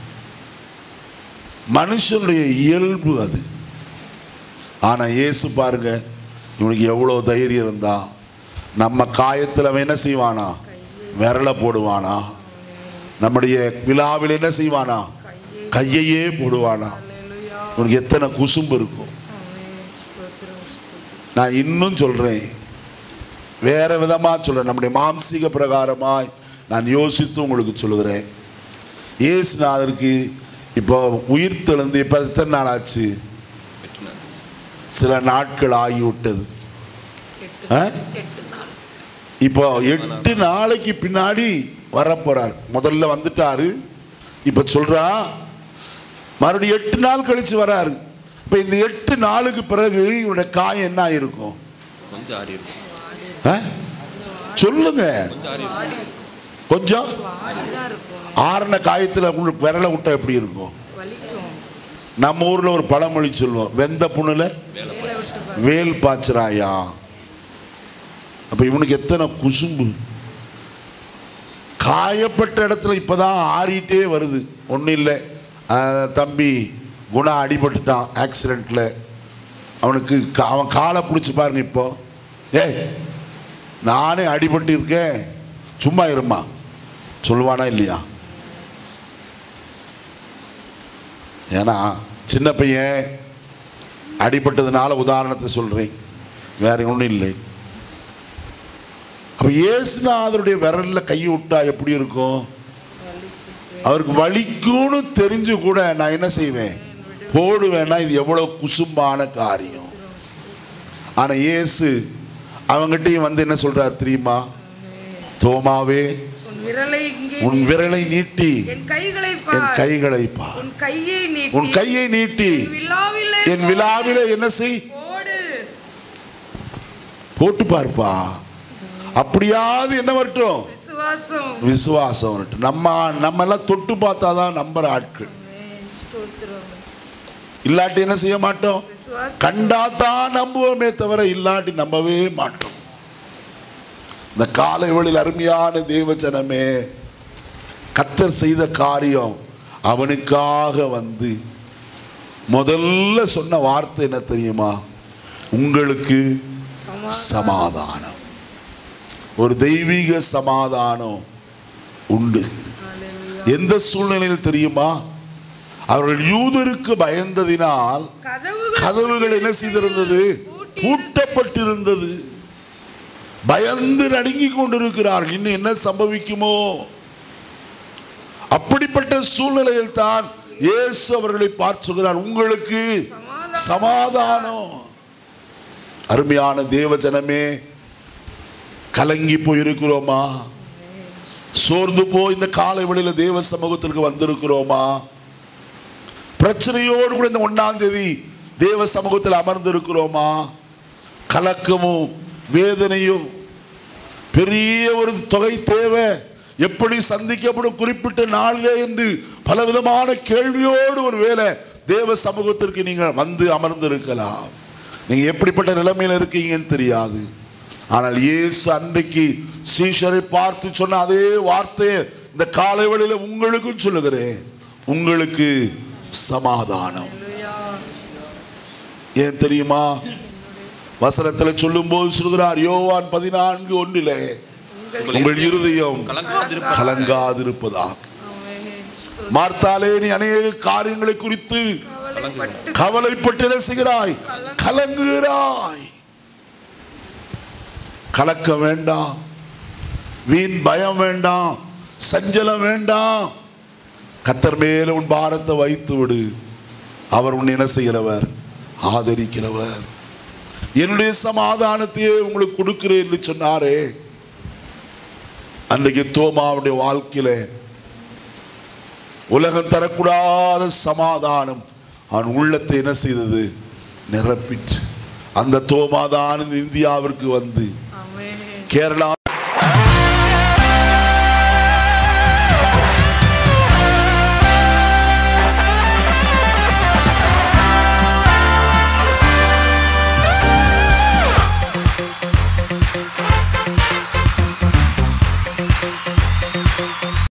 மனுஷனுடைய இயல்பு அது ஆனால் இயேசு பாருங்க இவனுக்கு எவ்வளோ தைரியம் இருந்தா நம்ம காயத்தில் அவன் என்ன செய்வானா விரலை போடுவானா நம்முடைய விழாவில் என்ன செய்வானா கையையே போடுவானா அல்லேலூயா உனக்கு எத்தனை குசும்பு இருக்கும் ஆமென். ஸ்தோத்திரம் ஸ்தோத்திரம் நான் இன்னும் சொல்றேன் வேற விதமா சொல்றேன் நம்முடைய மாம்சீக பிரகாரமாய் நான் யோசித்து உங்களுக்கு சொல்லுகிறேன் இயேசுநாதருக்கு இப்போ உயிர் தெழுந்து இப்போ எத்தனை நாள் ஆச்சு எட்டு நாள் சில நாட்கள் ஆகிவிட்டது எட்டு ஆ? எட்டு நாள் இப்போ எட்டு நாளைக்கு பின்னாடி வரப்போறார் முதல்ல வந்துட்டாரு இப்போ சொல்றா மறுபடியும் எட்டு நாள் கழிச்சு வராரு இப்போ இந்த எட்டு நாளுக்கு பிறகு இவருடைய காயம் என்ன ஆயிருக்கும் கொஞ்சம் ஆறி இருக்கும் ஆ? சொல்லுங்க கொஞ்சம் ஆறி இருக்கும் கொஞ்சம் வாடிதான் இருக்கும் ஆறின காயத்தில் உங்களுக்கு விரலை விட்டா எப்படி இருக்கும் வலிக்கும் நம்ம ஊரில் ஒரு பழமொழி சொல்லுவோம் வெந்த புண்ணுல வேலை வேலை விட்டு பாரு. வேல் பாய்ச்சறாயா அப்போ இவனுக்கு எத்தனை குசும்பு காயப்பட்ட இடத்துல இப்போதான் ஆறிட்டே வருது ஒன்றும் இல்லை அஹ், தம்பி குணா அடிபட்டுட்டான் ஆக்சிடெண்ட்டில் அவனுக்கு கா- அவன் காலை பிடிச்சி பாருங்க இப்போ ஏய் நானே அடிபட்டு இருக்கேன் சும்மா இருமா சொல்லுவானா இல்லையா ஏன்னா சின்ன பையன் அடிபட்டதுனால உதாரணத்தை சொல்கிறேன் வேற ஒன்றும் இல்லை அப்போ இயேசுநாதருடைய விரல்ல கை விட்டா எப்படி இருக்கும் அவருக்கு வலிக்கும்னு தெரிஞ்சு கூட நான் என்ன செய்வேன் போடுவேன்னா இது எவ்வளோ குசும்பான காரியம் ஆனால் இயேசு அவங்ககிட்டயும் வந்து என்ன சொல்றார் தெரியுமா தோமாவே உன் விரலை இங்கே உன் விரலை நீட்டி என் கைகளை என் பார் கைகளை பார் உன் கையை நீட்டி உன் கையை நீட்டி விழாவிலே என் விழாவிலே என்ன செய் போடு போட்டு பார்ப்பா அப்படியாவது என்ன வரட்டும் விசுவாசம் விசுவாசம் வரட்டும் நம்ம நம்ம எல்லாம் தொட்டு பார்த்தா தான் நம்புற ஆட்கள் ஆமென். ஸ்தோத்திரம் இல்லாட்டி என்ன செய்ய மாட்டோம் விசுவாசம் கண்டா தான் நம்புவோமே தவிர இல்லாட்டி நம்பவே மாட்டோம் இந்த காலை வேளையில் அருமையான தேவஜனமே கத்தர் செய்த காரியம் அவனுக்காக வந்து முதல்ல சொன்ன வார்த்தை என்ன தெரியுமா உங்களுக்கு சமாதானம் ஒரு தெய்வீக சமாதானம் உண்டு எந்த சூழ்நிலையில் தெரியுமா அவர்கள் யூதருக்கு பயந்ததினால் கதவுகள் கதவுகள் என்ன செய்திருந்தது பூட்டப்பட்டிருந்தது பயந்து நடுங்கிக் கொண்டிருக்கிறார்கள் இன்னும் என்ன சம்பவிக்குமோ அப்படிப்பட்ட சூழ்நிலையில் தான் இயேசு அவர்களை பார்த்து சொல்கிறார் உங்களுக்கு சமாதானம் அருமையான தேவஜனமே கலங்கி போயிருக்கிறோமா சோர்ந்து போய் இந்த காலை வேளையில தேவ சமூகத்திற்கு வந்திருக்கிறோமா பிரச்சனையோடு கூட இந்த ஒன்னாம் தேதி தேவ சமூகத்தில் அமர்ந்திருக்கிறோமா கலக்கமும் வேதனையும் பெரிய ஒரு தொகை தேவை எப்படி சந்திக்கப்படும் குறிப்பிட்ட நாளிலே என்று பலவிதமான கேள்வியோடு ஒரு வேலை தேவ சமூகத்திற்கு நீங்கள் வந்து அமர்ந்திருக்கலாம் நீங்க எப்படிப்பட்ட நிலைமையில இருக்கீங்கன்னு தெரியாது ஆனால் இயேசு அன்றைக்கு சீஷரை பார்த்து சொன்ன அதே வார்த்தையை இந்த காலை வேளையில உங்களுக்கும் சொல்லுகிறேன் உங்களுக்கு சமாதானம் ஏன் தெரியுமா வசனத்தில் சொல்லும்போது சொல்கிறார் யோவான் பதினான்கு ஒன்றிலே உங்கள் இருதயம் கலங்காதிருப்ப கலங்காதிருப்பதா மார்த்தாலே நீ அநேக காரியங்களை குறித்து கவலைப்பட்டு கவலைப்பட்டு என்ன செய்கிறாய் கலங்குகிறாய் கலக்கம் வேண்டாம் வீண் பயம் வேண்டாம் சஞ்சலம் வேண்டாம் கத்தர் மேல உன் பாரத்தை வைத்து விடு அவர் உன் என்ன செய்கிறவர் ஆதரிக்கிறவர் என்னுடைய சமாதானத்தையே உங்களுக்கு கொடுக்கிறேன் என்று சொன்னாரே அன்றைக்கு தோமாவுடைய வாழ்க்கையில உலகம் தரக்கூடாத சமாதானம் அவன் உள்ளத்தை என்ன செய்தது நிரப்பிற்று அந்த தோமாதான் இந்தியாவிற்கு வந்து ஆமென் கேரளா